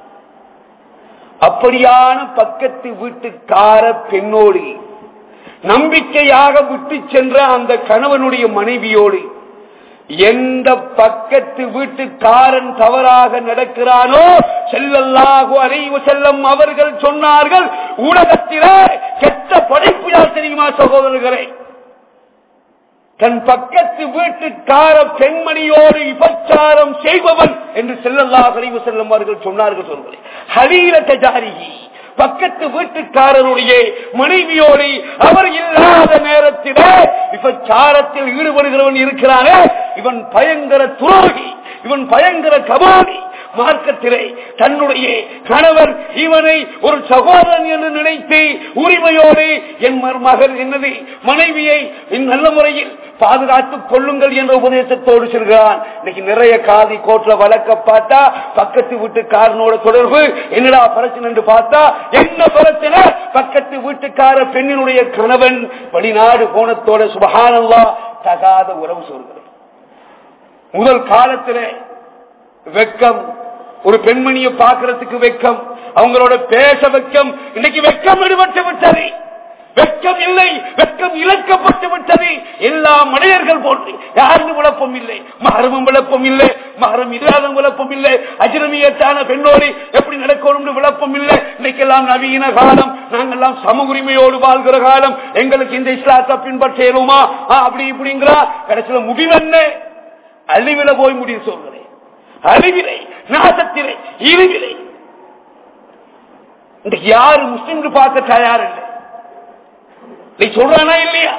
அப்படியான பக்கத்து வீட்டுக்கார பெண்ணோடு நம்பிக்கையாக விட்டு சென்ற அந்த கணவனுடைய மனைவியோடு எந்த பக்கத்து வீட்டுக்காரன் தவறாக நடக்கிறானோ செல்லல்லாகோ அறிவு செல்லம் அவர்கள் சொன்னார்கள் ஊடகத்திலே கெட்ட படைப்பு யார் தெரியுமா சகோதரர்களே தன் பக்கத்து வீட்டுக்கார பெண்மணியோடு விபச்சாரம் செய்பவன் என்று செல்லல்லாக அறிவு செல்லும் அவர்கள் சொன்னார்கள் சொல்கிறேன் ஹரீர தஜாரிகி பக்கத்து வீட்டுக்காரருடைய மனைவியோடு அவர் இல்லாத நேரத்திலே விபச்சாரத்தில் ஈடுபடுகிறவன் இருக்கிறானே இவன் பயங்கர துரோகி இவன் பயங்கர கபாடி மார்க்கத்திலே தன்னுடைய கணவர் இவனை ஒரு சகோதரன் என்று நினைத்து உரிமையோடு என் மகன் என்னது மனைவியை நல்ல முறையில் பாதுகாத்துக் கொள்ளுங்கள் என்ற உபதேசத்தோடு செல்கிறான் இன்னைக்கு நிறைய காதி கோட்ல வழக்க பார்த்தா பக்கத்து வீட்டுக்காரனோட தொடர்பு என்னடா பிரச்சனை என்று பார்த்தா என்ன பிரச்சனை பக்கத்து வீட்டுக்கார பெண்ணினுடைய கணவன் வெளிநாடு கோணத்தோட சுபகானல்லா தகாத உறவு சொல்கிறேன் முதல் காலத்திலே வெக்கம் ஒரு பெண்மணியை பார்க்கறதுக்கு வெக்கம் அவங்களோட பேச வெக்கம் இன்னைக்கு வெக்கம் ஈடுபட்டு விட்டது வெக்கம் இல்லை வெக்கம் இழக்கப்பட்டு விட்டது எல்லா மனிதர்கள் போன்று யாரும் விளப்பம் இல்லை மகரமும் விளப்பம் இல்லை மகரம் இல்லாத விளப்பம் இல்லை அஜிரமியத்தான பெண்ணோடு எப்படி நடக்கணும் விளப்பம் இல்லை இன்னைக்கெல்லாம் நவீன காலம் நாங்கெல்லாம் சம உரிமையோடு வாழ்கிற காலம் எங்களுக்கு இந்த இஸ்லாத்தை பின்பற்றேருமா அப்படி இப்படிங்கிறா கடைசியில முடிவென்ன அழிவில போய் முடிவு சொல்கிறேன் அழிவிலை நாசத்திலே இழிவிலை இன்றைக்கு யாரு முஸ்லிம் பார்க்க தயார் இல்லை நீ சொல்றானா இல்லையா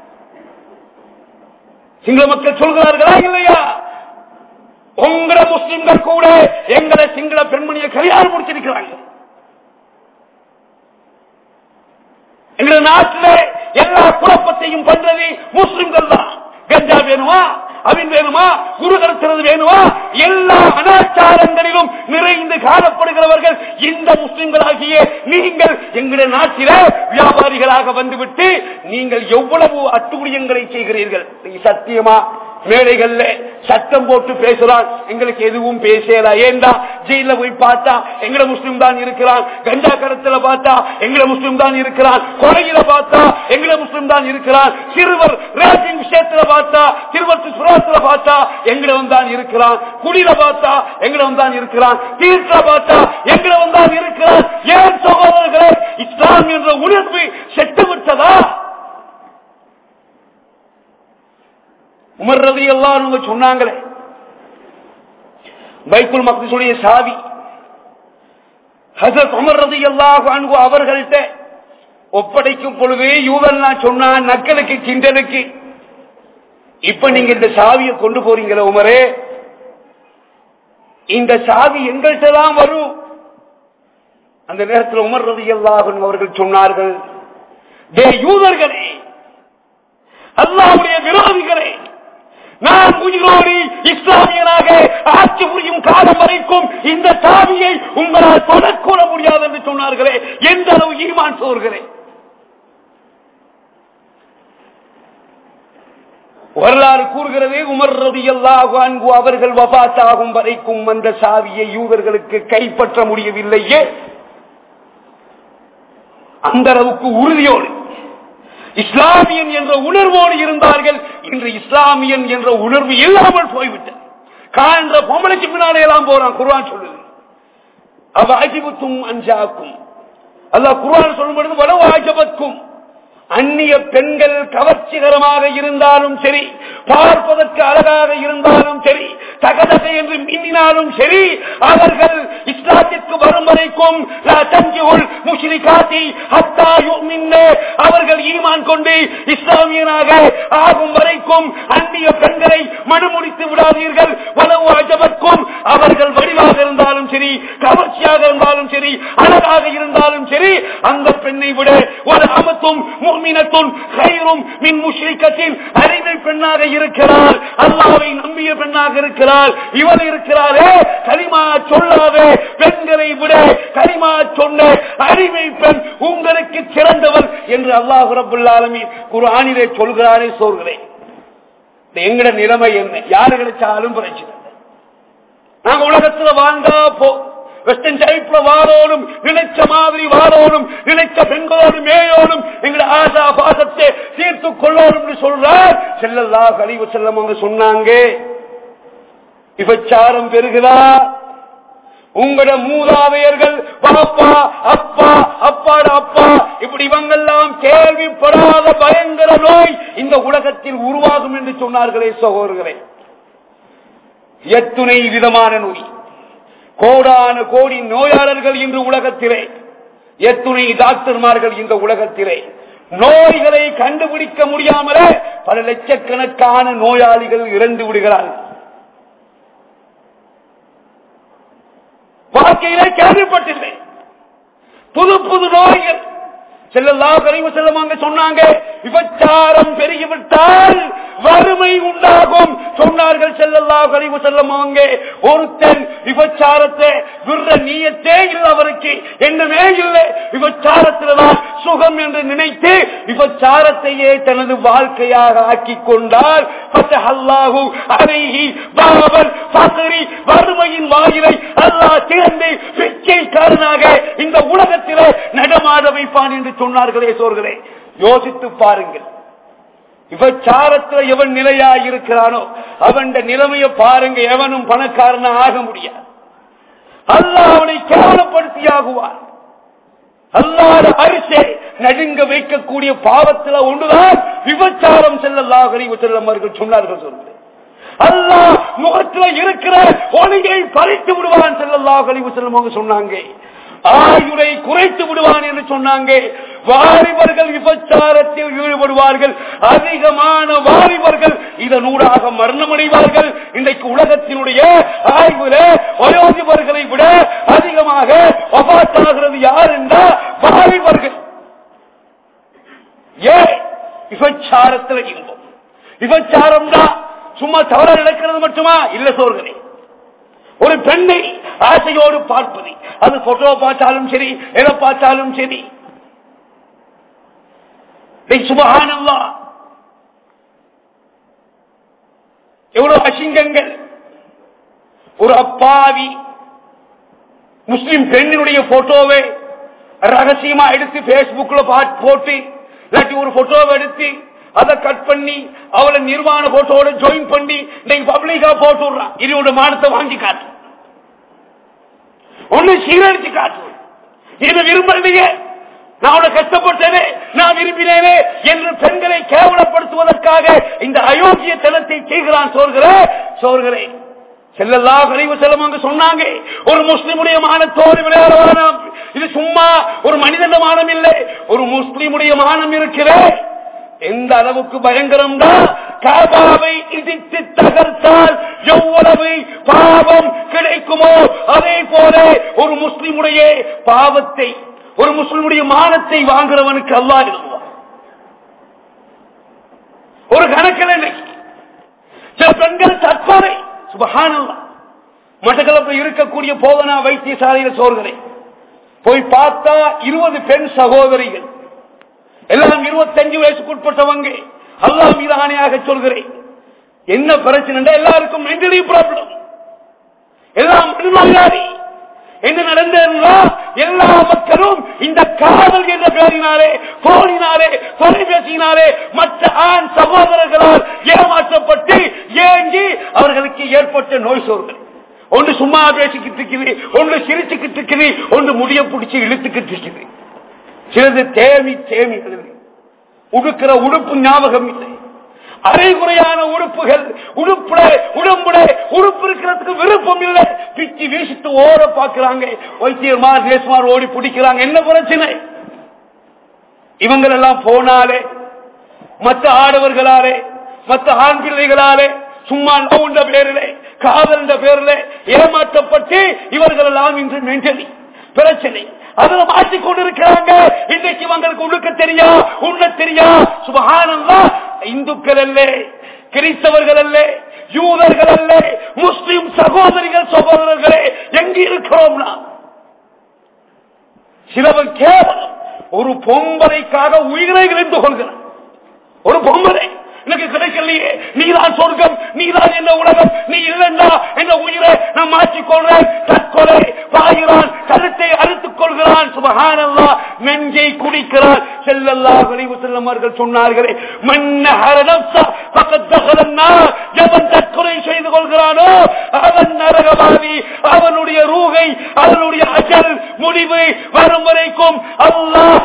சிங்கள மக்கள் சொல்கிறார்களா இல்லையா உங்களை முஸ்லிம்கள் கூட எங்களை சிங்கள பெண்மணியை கல்யாணம் முடிச்சிருக்கிறாங்க எங்க நாட்டில் எல்லா குழப்பத்தையும் பண்றது முஸ்லிம்கள் தான் கஞ்சா வேணுமா அவின் வேணுமா குரு கருத்துறது வேணுமா எல்லா அனாச்சாரங்களிலும் நிறைந்து காணப்படுகிறவர்கள் இந்த முஸ்லிம்களாகிய நீங்கள் எங்களுடைய நாட்டில வியாபாரிகளாக வந்துவிட்டு நீங்கள் எவ்வளவு அட்டுகுடியங்களை செய்கிறீர்கள் சத்தியமா மேடைகள்ல சட்டம் போட்டு பேசுறான் எங்களுக்கு எதுவும் பேசல ஏண்டா ஜெயில போய் பார்த்தா எங்கட முஸ்லிம் தான் இருக்கிறான் கஞ்சா கடத்துல பார்த்தா எங்கட முஸ்லிம் தான் இருக்கிறான் கொலையில பார்த்தா எங்கட முஸ்லிம் தான் இருக்கிறான் சிறுவர் ரேசிங் விஷயத்துல பார்த்தா திருவத்து சுரத்துல பார்த்தா எங்கடவன் தான் இருக்கிறான் குடியில பார்த்தா எங்கடவன் தான் இருக்கிறான் தீர்த்த பார்த்தா எங்கடவன் தான் இருக்கிறான் ஏன் சகோதரர்களே இஸ்லாம் என்ற உணர்வு செட்டு விட்டதா உமர் ரவி எல்லாம் சொன்னாங்களே பைக்குல் மக்துடைய சாவி ஹசரத் உமர் ரதி அல்லாஹ் அன்பு அவர்கள்ட்ட ஒப்படைக்கும் பொழுது யூதல் நான் சொன்னான் நக்கலுக்கு கிண்டலுக்கு இப்ப நீங்க இந்த சாவியை கொண்டு போறீங்களே உமரே இந்த சாவி எங்கள்கிட்ட தான் வரும் அந்த நேரத்தில் உமர் ரதி அல்லாஹன் அவர்கள் சொன்னார்கள் டே யூதர்களே அல்லாவுடைய விரோதிகளே நான் உயிரோடு இஸ்லாமியனாக ஆட்சி புரியும் காலம் வரைக்கும் இந்த சாவியை உங்களால் தொடக்கூட முடியாது என்று சொன்னார்களே எந்த அளவு ஈமான் சோர்களே வரலாறு கூறுகிறது உமர் ரதி அன்பு அவர்கள் வபாத்தாகும் வரைக்கும் அந்த சாவியை யூதர்களுக்கு கைப்பற்ற முடியவில்லையே அந்த அளவுக்கு உறுதியோடு இஸ்லாமியன் என்ற உணர்வோடு இருந்தார்கள் இன்று இஸ்லாமியன் என்ற உணர்வு இல்லாமல் போய்விட்டது காண்ற பொம்பளைக்கு பின்னாலே எல்லாம் போறான் குர்ஆன் சொல்லுது அவ அஜிபுத்தும் அஞ்சாக்கும் அல்லாஹ் குர்ஆன் சொல்லும் பொழுது வளவு ஆஜபத்துக்கும் அந்நிய பெண்கள் கவர்ச்சிகரமாக இருந்தாலும் சரி பார்ப்பதற்கு அழகாக இருந்தாலும் சரி தகதக என்று மின்னினாலும் சரி அவர்கள் இஸ்லாத்திற்கு வரும் வரைக்கும் லா தஞ்சுல் முஷ்ரிகாத்தி ஹத்தா யுமின்ன அவர்கள் ஈமான் கொண்டு இஸ்லாமியனாக ஆகும் வரைக்கும் அந்நிய பெண்களை மனமுடித்து விடாதீர்கள் வலவு அஜபத்துக்கும் அவர்கள் வடிவாக இருந்தாலும் சரி கவர்ச்சியாக இருந்தாலும் சரி அழகாக இருந்தாலும் சரி அந்த பெண்ணை விட ஒரு அமத்தும் முக்மினத்தும் கயிறும் மின் முஷ்ரிக்கத்தின் அறிவை பெண்ணாக இருக்கிறாள் அல்லாவை நம்பிய பெண்ணாக இருக்கிறாள் இவள் இருக்கிறாரே கரிமா சொல்லாத பெண்களை விட கரிமா சொன்ன அறிவை பெண் உங்களுக்கு சிறந்தவள் என்று அல்லாஹு ரபுல்லாலமி குரானிலே சொல்கிறாரே சொல்கிறேன் எங்கட நிலைமை என்ன யாரு கிடைச்சாலும் பிரச்சனை இல்லை. நாங்க உலகத்துல வாழ்ந்தா போ வெஸ்டர்ன் டைப்ல வாரோடும் நினைச்ச மாதிரி வாரோடும் நினைச்ச பெண்களோடு மேயோடும் எங்கட ஆசா பாசத்தை தீர்த்து கொள்ளோடும் சொல்றார் செல்லல்லா கழிவு செல்லம் அவங்க சொன்னாங்க விபச்சாரம் பெருகுதா உங்களோட மூதாதையர்கள் பாப்பா அப்பா அப்பாட அப்பா இப்படி இவங்கெல்லாம் கேள்விப்படாத பயங்கர நோய் இந்த உலகத்தில் உருவாகும் என்று சொன்னார்களே சகோதரர்களே எத்துணை விதமான நோய் கோடான கோடி நோயாளர்கள் இன்று உலகத்திலே எத்துணை டாக்டர்மார்கள் இந்த உலகத்திலே நோய்களை கண்டுபிடிக்க முடியாமலே பல லட்சக்கணக்கான நோயாளிகள் இறந்து விடுகிறார்கள் வாழ்க்கையிலே கேள்விப்பட்டில்லை புது புது நோய்கள் செல்லல்லா கழிவு செல்லமாங்க சொன்னாங்க விபச்சாரம் பெருகிவிட்டால் வறுமை உண்டாகும் சொன்னார்கள் செல்லல்லா கழிவு செல்லமாங்க ஒருத்தன் விபச்சாரத்தை விடுற நீயத்தே இல்லை அவருக்கு என்னமே இல்லை விபச்சாரத்தில்தான் சுகம் என்று நினைத்து விபச்சாரத்தையே தனது வாழ்க்கையாக ஆக்கி கொண்டால் அல்லாஹு அறைஹி பாபல் பசரி வறுமையின் வாயிலை அல்லாஹ் திறந்து பிச்சைக்காரனாக இந்த உலகத்திலே நடமாட வைப்பான் என்று சொன்னார்களே சோர்களே யோசித்து பாருங்கள் விபச்சாரத்தில் எவன் நிலையா இருக்கிறானோ அவன் நிலைமையை பாருங்க எவனும் பணக்காரனா ஆக முடியாது அல்லாஹ் அவனை கேவலப்படுத்தி ஆகுவான் அல்லாத அரிசை நடுங்க வைக்கக்கூடிய பாவத்தில் ஒன்றுதான் விபச்சாரம் செல்லல்லாகரி செல்லம் அவர்கள் சொன்னார்கள் சொல்கிறேன் அல்லாஹ் முகத்தில் இருக்கிற ஒளியை பறித்து விடுவான் செல்லல்லாகரி செல்லம் அவங்க சொன்னாங்க ஆயுரை குறைத்து விடுவான் என்று சொன்னாங்க வாலிபர்கள் விபச்சாரத்தில் ஈடுபடுவார்கள் அதிகமான வாலிபர்கள் இதனூடாக மரணமடைவார்கள் இன்றைக்கு உலகத்தினுடைய ஆய்வுல வயோதிபர்களை விட அதிகமாக ஒபாத்தாகிறது யார் என்றால் வாலிபர்கள் ஏன் விபச்சாரத்தில் இன்பம் விபச்சாரம் தான் சும்மா தவற நடக்கிறது மட்டுமா இல்ல சோர்களே ஒரு பெண்ணை ஆசையோடு பார்ப்பது அது போட்டோ பார்த்தாலும் சரி எதை பார்த்தாலும் சரி சுபகானல்லா எவ்வளவு அசிங்கங்கள் ஒரு அப்பாவி முஸ்லிம் பெண்ணினுடைய போட்டோவை ரகசியமா எடுத்து பேஸ்புக்ல போட்டு இல்லாட்டி ஒரு போட்டோவை எடுத்து அதை கட் பண்ணி அவளை நிர்வாண போட்டோட ஜாயின் பண்ணி இன்னைக்கு பப்ளிக்கா போட்டு விடுறான் இதோட மானத்தை வாங்கி காட்டு ஒண்ணு சீரழிச்சு காட்டு இதை விரும்புறீங்க நான் உன கஷ்டப்பட்டேனே நான் விரும்பினேனே என்று பெண்களை கேவலப்படுத்துவதற்காக இந்த அயோக்கிய தனத்தை செய்கிறான் சோர்கிறேன் சோர்கிறேன் செல்லல்லா கழிவு செல்லம் அங்கு சொன்னாங்க ஒரு முஸ்லிமுடைய மானத்தோடு விளையாட இது சும்மா ஒரு மனிதன மானம் இல்லை ஒரு முஸ்லிமுடைய மானம் இருக்கிறேன் எந்த அளவுக்கு பயங்கரம் தான் காபாவை இடித்து தகர்த்தால் எவ்வளவு பாவம் கிடைக்குமோ அதே போல ஒரு முஸ்லிமுடைய பாவத்தை ஒரு முஸ்லிமுடைய மானத்தை வாங்குறவனுக்கு அல்லா எழுதுவார் ஒரு கணக்கில் இல்லை சில பெண்கள் தற்கொலை சுபகானல்லா மட்டக்களப்பில் இருக்கக்கூடிய போதனா வைத்தியசாலையில் சோர்களை போய் பார்த்தா இருபது பெண் சகோதரிகள் எல்லாம் இருபத்தஞ்சு வயசுக்கு உட்பட்டவங்க அல்லா மீது ஆணையாக சொல்கிறேன் என்ன பிரச்சனை எல்லாருக்கும் மென்டலி ப்ராப்ளம் எல்லாம் மனநோயாளி என்ன நடந்ததுன்னா எல்லா மக்களும் இந்த காதல் என்ற பெயரினாலே போனினாலே தொலைபேசியினாலே மற்ற ஆண் சகோதரர்களால் ஏமாற்றப்பட்டு ஏங்கி அவர்களுக்கு ஏற்பட்ட நோய் சோர்கள் ஒன்று சும்மா பேசிக்கிட்டு இருக்குது ஒன்று சிரிச்சுக்கிட்டு இருக்குது ஒன்று முடிய பிடிச்சி இழுத்துக்கிட்டு இருக்குது சிலது தேமி தேமி எழுது உடுக்கிற உடுப்பு ஞாபகம் இல்லை அரைகுறையான உறுப்புகள் உடுப்புட உடம்புட உறுப்பு இருக்கிறதுக்கு விருப்பம் இல்லை பிச்சு வீசிட்டு ஓட பாக்குறாங்க வைத்தியர்மார் நேசுமார் ஓடி பிடிக்கிறாங்க என்ன பிரச்சனை இவங்கள் எல்லாம் போனாலே மற்ற ஆடவர்களாலே மற்ற ஆண் பிள்ளைகளாலே சும்மா லவ் பேரிலே காதல் என்ற பேரிலே ஏமாற்றப்பட்டு இவர்கள் எல்லாம் இன்று மென்டலி பிரச்சனை அதுல மாற்றிக் கொண்டிருக்கிறாங்க இன்றைக்கு இவங்களுக்கு உடுக்க தெரியா உண்ண தெரியா சுபகானந்தா இந்துக்கள் அல்ல கிறிஸ்தவர்கள் அல்ல யூதர்கள் அல்ல முஸ்லிம் சகோதரிகள் சகோதரர்களே எங்கு இருக்கிறோம் நாம் சிலவன் கேவலம் ஒரு பொம்பளைக்காக உயிரை இழந்து கொள்கிறான் ஒரு பொம்பளை எனக்கு கிடைக்கலையே நீதான் சொர்க்கம் நீதான் என்ன உலகம் நீ இல்லைன்னா என்ன உயிரை நான் மாற்றிக் கொள்றேன் தற்கொலை பாயிறான் கருத்தை அறுத்துக் கொள்கிறான் சுபகானல்லா நெஞ்சை குடிக்கிறான் செல்லல்லா கழிவு செல்லும் அவர்கள் சொன்னார்களே மன்னஹரனப்சா பக்கத்தகலன்னா எவன் தற்கொலை செய்து கொள்கிறானோ அவன் நரகவாதி அவனுடைய ரூகை அவனுடைய அஜல் முடிவு வரும் வரைக்கும் அல்லாஹ்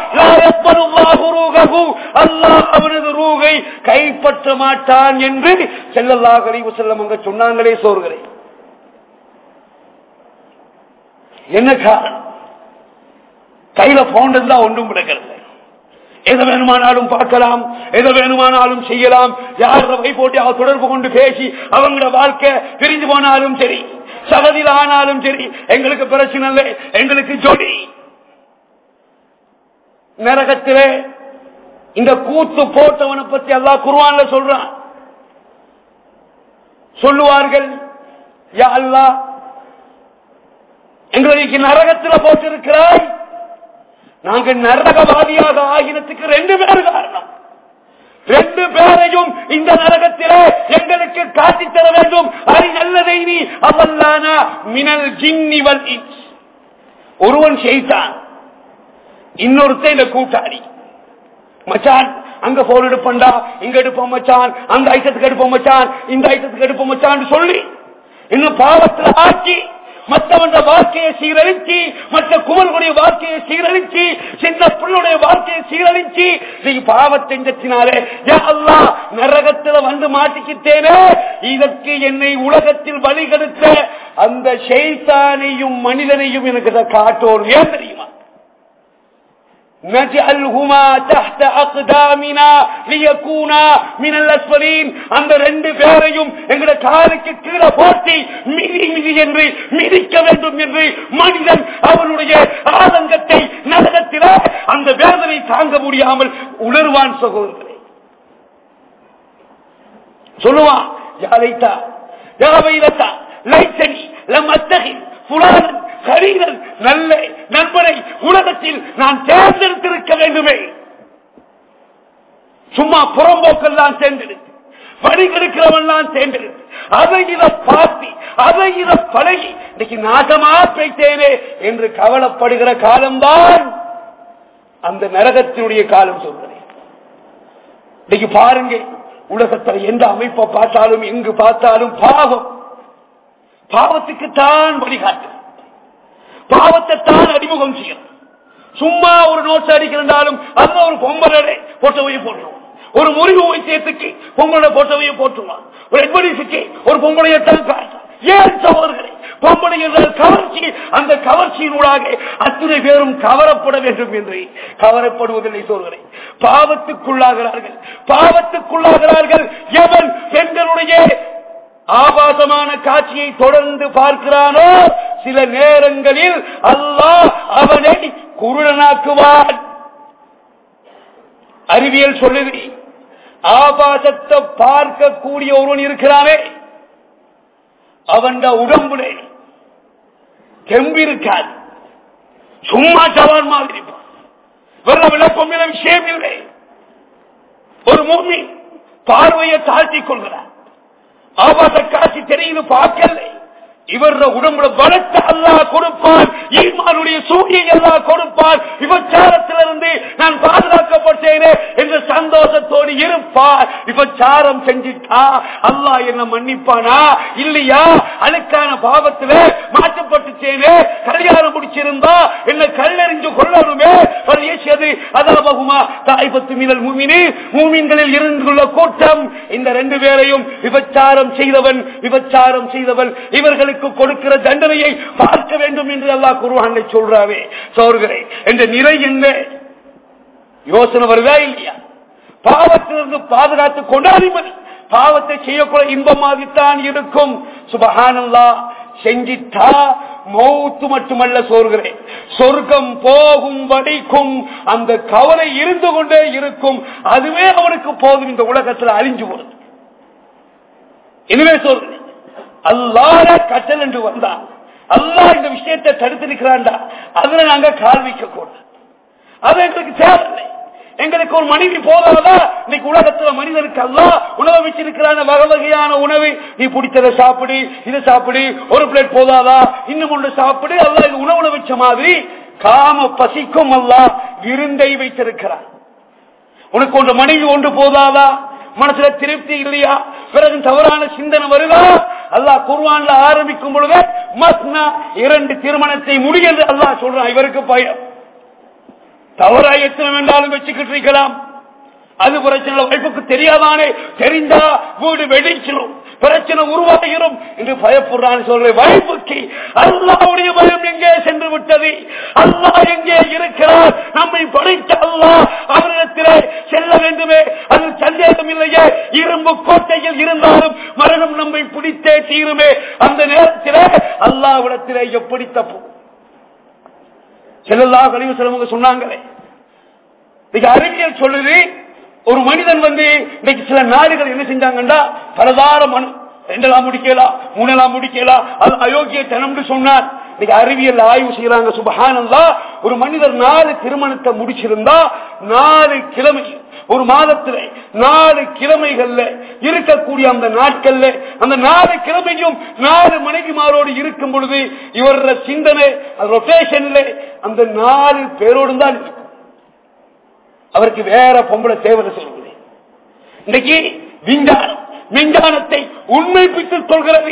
அல்லாஹ் அவனது ரூகை கைப்பற்ற மாட்டான் என்று செல்லல்லா கழிவு செல்லம் அங்க சொன்னாங்களே சோர்களே என்ன காரணம் கையில போன் இருந்தா ஒன்றும் கிடக்கிறது எதை வேணுமானாலும் பார்க்கலாம் எதை வேணுமானாலும் செய்யலாம் யார் வை போட்டு அவர் தொடர்பு கொண்டு பேசி அவங்களோட வாழ்க்கை பிரிஞ்சு போனாலும் சரி சகதியில் ஆனாலும் சரி எங்களுக்கு பிரச்சனை இல்லை எங்களுக்கு ஜோடி நரகத்திலே இந்த கூத்து போட்டவனை பத்தி எல்லாம் குருவான்ல சொல்றான் சொல்லுவார்கள் யா அல்லா எங்களுக்கு நரகத்தில் போட்டிருக்கிறாய் நாங்கள் நரகவாதியாக ஆகினத்துக்கு ரெண்டு பேர் காரணம் ரெண்டு பேரையும் இந்த நரகத்திலே எங்களுக்கு காட்டித் தர வேண்டும் அது நல்லதை நீ அவல்லான மினல் ஜின்னிவல் ஒருவன் செய்தான் இன்னொருத்த இந்த கூட்டாளி மச்சான் அங்க போன் எடுப்பண்டா இங்க எடுப்போம் மச்சான் அந்த ஐட்டத்துக்கு எடுப்போம் மச்சான் இந்த ஐட்டத்துக்கு எடுப்போம் மச்சான் சொல்லி இன்னும் பாவத்தில் ஆக்கி மற்றவன் வாழ்க்கையை சீரழிச்சு மற்ற குமர்களுடைய வாழ்க்கையை சீரழிச்சு சின்ன பிள்ளுடைய வாழ்க்கையை சீரழிச்சு நீ பாவத்தை செஞ்சினாலே அல்லா நரகத்துல வந்து மாட்டிக்கிட்டேனே இதற்கு என்னை உலகத்தில் வழிகெடுத்த அந்த ஷெய்தானையும் மனிதனையும் எனக்கு காட்டோர் ஏன் தெரியுமா نجعلهما تحت أقدامنا ليكونا من الأسفلين அந்த ரெண்டு பேரையும் எங்கட காலுக்கு கீழே போட்டி மிதி மிதி என்று மிதிக்க வேண்டும் என்று மனிதன் அவனுடைய ஆதங்கத்தை நரகத்தில அந்த வேதனை தாங்க முடியாமல் உணர்வான் சகோதரரை சொல்லுவான் யாரைத்தா யாவையிலத்தா லைத்தனி லம் அத்தகி புலானன் கரீரன் நல்ல நண்பனை உலகத்தில் நான் தேர்ந்தெடுத்திருக்க வேண்டுமே சும்மா புறம்போக்கெல்லாம் தேர்ந்தெடுத்து வழிகெடுக்கிறவெல்லாம் தேர்ந்தெடுத்து அதை இத பார்த்து அதை இத பழகி இன்னைக்கு நாசமா பேய்த்தேனே என்று கவலைப்படுகிற காலம்தான் அந்த நரகத்தினுடைய காலம் சொல்கிறேன் இன்னைக்கு பாருங்க உலகத்தில் எந்த அமைப்பை பார்த்தாலும் எங்கு பார்த்தாலும் பாவம் பாவத்துக்கு தான் வழிகாட்டு பாவத்தை தான் அறிமுகம் செய்யணும் சும்மா ஒரு நோட்ஸ் அடிக்கிறாலும் அதுல ஒரு பொம்பளை போட்டவையை போட்டுருவோம் ஒரு முறிவு வைத்தியத்துக்கு பொங்கலை போட்டவையை போட்டுருவான் ஒரு எட்வடிஸுக்கு ஒரு பொங்கலையத்தான் காட்டுறான் ஏன் சகோதரர்களே பொம்பளை என்றால் கவர்ச்சி அந்த கவர்ச்சியினூடாக அத்தனை பேரும் கவரப்பட வேண்டும் என்று கவரப்படுவதில்லை சோழர்களே பாவத்துக்குள்ளாகிறார்கள் பாவத்துக்குள்ளாகிறார்கள் எவன் பெண்களுடைய ஆபாசமான காட்சியை தொடர்ந்து பார்க்கிறானோ சில நேரங்களில் அல்லாஹ் அவனை குருடனாக்குவான் அறிவியல் சொல்லுது ஆபாசத்தை பார்க்கக்கூடிய ஒருவன் இருக்கிறானே அவன் உடம்புல தெம்பிருக்காது சும்மா சவால் மாதிரி வெள்ள விளக்கம் விஷயம் இல்லை ஒரு மூமி பார்வையை தாழ்த்திக் கொள்கிறார் ஆபாச காட்சி தெரியுது பார்க்கல இவர உடம்புல பலத்தை அல்லாஹ் கொடுப்பான் என்னுடைய சூழியை எல்லாம் கொடுப்பான் விபச்சாரத்திலிருந்து நான் பாதுகாக்கப்பட்டேனே என்ற சந்தோஷத்தோடு இருப்பார் விபச்சாரம் செஞ்சிட்டா அல்லாஹ் என்ன மன்னிப்பானா இல்லையா அழுக்கான பாவத்துல மாற்றப்பட்டுச்சேனே கல்யாணம் முடிச்சிருந்தா என்ன கல்லறிஞ்சு கொள்ளணுமே பரிசது அதாபகுமா தாய்பத்து மீனல் மூமினி மூமின்களில் இருந்துள்ள கூட்டம் இந்த ரெண்டு பேரையும் விபச்சாரம் செய்தவன் விபச்சாரம் செய்தவன் இவர்களுக்கு கொடுக்கிற தண்டனையை பார்க்க வேண்டும் என்று அல்லாஹ் குருவானை சொல்றாவே சோர்களே என்ற நிலை என்ன யோசனை வருதா இல்லையா பாவத்திலிருந்து பாதுகாத்து கொண்டாடிமதி பாவத்தை செய்யக்கூட இன்பமாகத்தான் இருக்கும் சுபகானல்லா செஞ்சிட்டா மௌத்து மட்டுமல்ல சோறுகிறேன் சொர்க்கம் போகும் வரைக்கும் அந்த கவலை இருந்து கொண்டே இருக்கும் அதுவே அவனுக்கு போதும் இந்த உலகத்தில் அழிஞ்சு போறது எனவே சொல்றேன் அல்லாத கட்டல் என்று வந்தா அல்லாஹ் இந்த விஷயத்தை தடுத்திருக்கிறான்டா அதுல நாங்க கால் வைக்க கூடாது அது எங்களுக்கு தேவையில்லை எங்களுக்கு ஒரு மனைவி போதாதா இன்னைக்கு உலகத்துல மனிதனுக்கு அல்ல உணவு வச்சிருக்கிறான வகை வகையான உணவு நீ பிடிச்சதை சாப்பிடு இதை சாப்பிடு ஒரு பிளேட் போதாதா இன்னும் ஒன்று சாப்பிடு அல்ல இது உணவுல வச்ச மாதிரி காம பசிக்கும் அல்ல விருந்தை வைத்திருக்கிறார் உனக்கு ஒன்று மனைவி ஒன்று போதாதா மனசுல திருப்தி இல்லையா பிறகு தவறான சிந்தனை வருதா அல்லாஹ் குர்வான்ல ஆரம்பிக்கும் பொழுது மஸ்னா இரண்டு திருமணத்தை முடியது அல்லாஹ் சொல்றான் இவருக்கு பயம் தவறா எத்தனை வேண்டாலும் வச்சுக்கிட்டு இருக்கலாம் அது பிரச்சனை வைப்புக்கு தெரியாதானே தெரிந்தா வீடு வெடிச்சிடும் பிரச்சனை உருவாகிடும் என்று பயப்படுறான்னு சொல்ற வாய்ப்புக்கு அல்லாவுடைய பயம் எங்கே சென்று விட்டது அல்லாஹ் எங்கே இருக்கிறார் நம்மை படைத்த அல்லாஹ் அவரிடத்திலே செல்ல வேண்டுமே அது சந்தேகம் இல்லையே இரும்பு கோட்டையில் இருந்தாலும் மரணம் நம்மை பிடித்தே தீருமே அந்த நேரத்திலே அல்லாவிடத்திலே எப்படி தப்பு செல்லல்லா கழிவு செலவங்க சொன்னாங்களே இன்னைக்கு அறிவியல் சொல்லுது ஒரு மனிதன் வந்து இன்னைக்கு சில நாடுகள் என்ன செஞ்சாங்கண்டா பலதார மனு ரெண்டெல்லாம் முடிக்கலாம் மூணெல்லாம் முடிக்கலாம் அது அயோக்கிய தனம்னு சொன்னார் இன்னைக்கு அறிவியல் ஆய்வு செய்யறாங்க சுபஹானந்தா ஒரு மனிதர் நாலு திருமணத்தை முடிச்சிருந்தா நாலு கிழமை ஒரு மாதத்துல நாலு கிழமைகள்ல இருக்கக்கூடிய அந்த நாட்கள்ல அந்த நாலு கிழமையும் நாலு மனைவிமாரோடு இருக்கும் பொழுது இவரோட சிந்தனை ரொட்டேஷன்ல அந்த நாலு பேரோடு தான் இருக்கும் அவருக்கு வேற பொம்பளை தேவை சொல்வது இன்னைக்கு விஞ்ஞானம் விஞ்ஞானத்தை உண்மைப்பித்து சொல்கிறது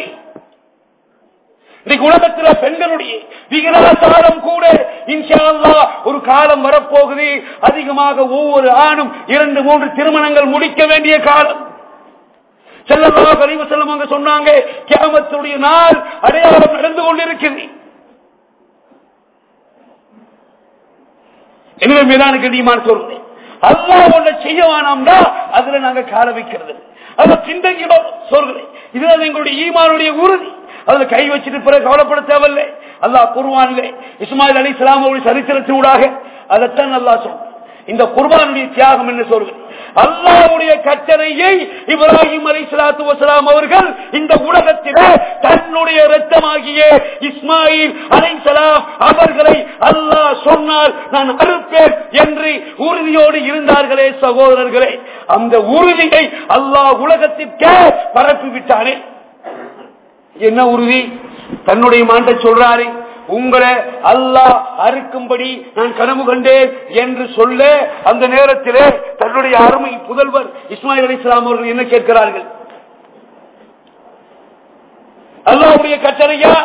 இன்னைக்கு உலகத்தில் பெண்களுடைய விகிதாசாரம் கூட இன்ஷா ஒரு காலம் வரப்போகுது அதிகமாக ஒவ்வொரு ஆணும் இரண்டு மூன்று திருமணங்கள் முடிக்க வேண்டிய காலம் செல்லமா கழிவு செல்லவங்க சொன்னாங்க கேமத்துடைய நாள் அடையாளம் நடந்து கொண்டிருக்கிறது எனவே மீதான கண்ணியமான சொல்றேன் அல்லா ஒன்றை செய்ய வேணாம்னா அதுல நாங்க கால வைக்கிறது அதுல பின்தங்கினோம் சொல்கிறேன் இதுதான் எங்களுடைய ஈமானுடைய உறுதி அதுல கை வச்சுட்டு பிறகு கவலைப்பட தேவையில்லை அல்லாஹ் குர்வானிலே இஸ்மாயில் அலி இஸ்லாமுடைய சரித்திரத்தினூடாக அதைத்தான் அல்லா சொல்றேன் இந்த குர்பானுடைய தியாகம் என்ன சொல்கிறேன் அல்லாவுடைய கட்டளையை இப்ராஹிம் அலி சலாத்து வசலாம் அவர்கள் இந்த உலகத்திலே தன்னுடைய ரத்தமாகிய இஸ்மாயில் அலை சலாம் அவர்களை அல்லாஹ் சொன்னால் நான் அறுப்பேன் என்று உறுதியோடு இருந்தார்களே சகோதரர்களே அந்த உறுதியை அல்லாஹ் உலகத்திற்கே பரப்பி விட்டானே என்ன உறுதி தன்னுடைய மாண்ட சொல்றாரு உங்களை அல்லாஹ் அறுக்கும்படி நான் கனவு கண்டேன் என்று சொல்ல அந்த நேரத்திலே தன்னுடைய அருமை புதல்வர் இஸ்மாயில் அலி இஸ்லாம் அவர்கள் என்ன கேட்கிறார்கள் அல்லாவுடைய கட்டளையா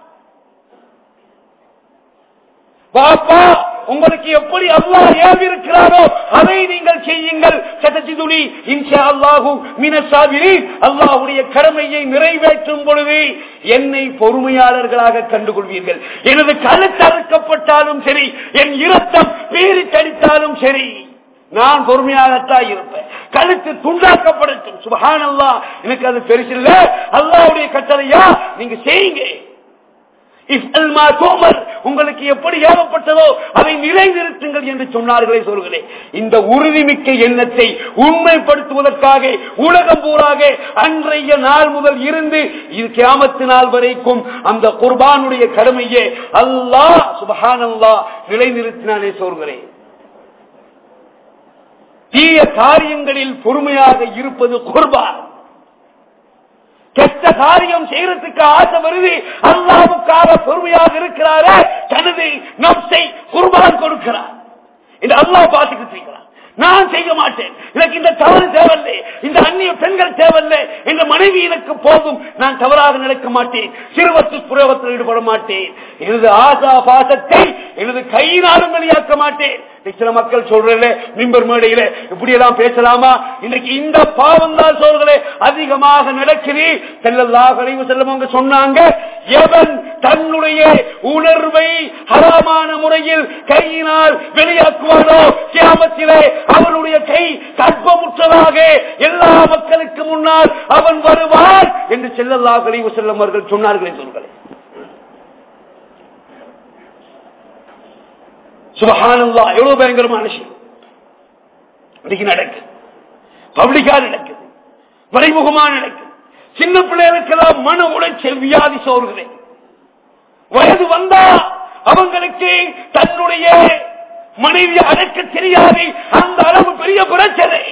பாப்பா உங்களுக்கு எப்படி அல்லாஹ் ஏவி இருக்கிறாரோ அதை நீங்கள் செய்யுங்கள் சட்டத்திதுணி இன்ஷா அல்லாஹூ மினசாவிரி அல்லாஹுடைய கடமையை நிறைவேற்றும் பொழுது என்னை பொறுமையாளர்களாக கண்டுகொள்வீர்கள் எனது கழுத்தறுக்கப்பட்டாலும் சரி என் இரத்தம் பீரித்தடித்தாலும் சரி நான் பொறுமையாகத்தான் இருப்பேன் கழுத்து துண்டாக்கப்படட்டும் சுபஹான் அல்லா எனக்கு அது பெருசில்ல அல்லாவுடைய கட்டளையா நீங்க செய்யுங்க உங்களுக்கு எப்படி ஏவப்பட்டதோ அதை நிலைநிறுத்துங்கள் என்று சொன்னார்களே சொல்கிறேன் இந்த உறுதிமிக்க எண்ணத்தை உண்மைப்படுத்துவதற்காக உலகம் பூராக அன்றைய நாள் முதல் இருந்து இது கிராமத்து நாள் வரைக்கும் அந்த குர்பானுடைய கடமையே அல்லாஹ் சுபஹான் அல்லா நிலைநிறுத்தினாலே சொல்கிறேன் தீய காரியங்களில் பொறுமையாக இருப்பது குர்பான் கெட்ட காரியம் செய்யறதுக்கு ஆசை வருது அல்லாவுக்காக பொறுமையாக இருக்கிறாரே தனது நப்சை குர்பான் கொடுக்கிறார் இந்த அல்லாஹ் பார்த்துக்கிட்டு இருக்கிறார் நான் செய்ய மாட்டேன் எனக்கு இந்த தவறு தேவையில்லை இந்த அந்நிய பெண்கள் தேவையில்லை என்ற மனைவி எனக்கு போதும் நான் தவறாக நடக்க மாட்டேன் சிறுவத்து புரோகத்தில் ஈடுபட மாட்டேன் எனது ஆசா பாசத்தை எனது கையினாலும் வெளியாக்க மாட்டேன் சில மக்கள் சொல்றல மிம்பர் மேடையில இப்படி எல்லாம் பேசலாமா இன்னைக்கு இந்த பாவம் தான் சோர்களே அதிகமாக நடக்குது செல்லல்லாக அறிவு செல்லவங்க சொன்னாங்க எவன் தன்னுடைய உணர்வை ஹராமான முறையில் கையினால் வெளியாக்குவானோ கியாமத்திலே அவனுடைய கை கற்பமுற்றதாக எல்லா மக்களுக்கு முன்னால் அவன் வருவான் என்று செல்லல்லாக அறிவு செல்லும் அவர்கள் சொன்னார்கள் சொல்கிறேன் சுபகானந்தா எவ்வளவு பயங்கரமான விஷயம் இன்னைக்கு நடக்குது பப்ளிக்கா நடக்குது மறைமுகமா நடக்குது சின்ன பிள்ளைகளுக்கெல்லாம் மன உளைச்சல் வியாதி சோறுகிறே வயது வந்தா அவங்களுக்கு தன்னுடைய மனைவி அடக்க தெரியாது அந்த அளவு பெரிய பிரச்சனை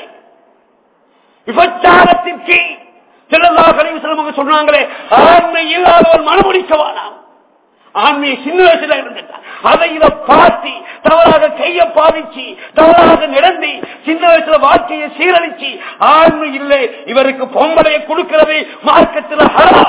விபச்சாரத்திற்கு சிலதாக சொன்னாங்களே ஆண்மை இல்லாதவன் மனமுடிக்கவானாம் ஆண்மையை சின்ன வயசுல இருந்துட்டான் அதை இத பார்த்து தவறாக கைய பாதிச்சு தவறாக நடந்து சின்ன வயசுல வாழ்க்கையை சீரழிச்சு ஆண்மை இல்லை இவருக்கு பொம்பளையை கொடுக்கிறது மார்க்கத்தில் ஹரா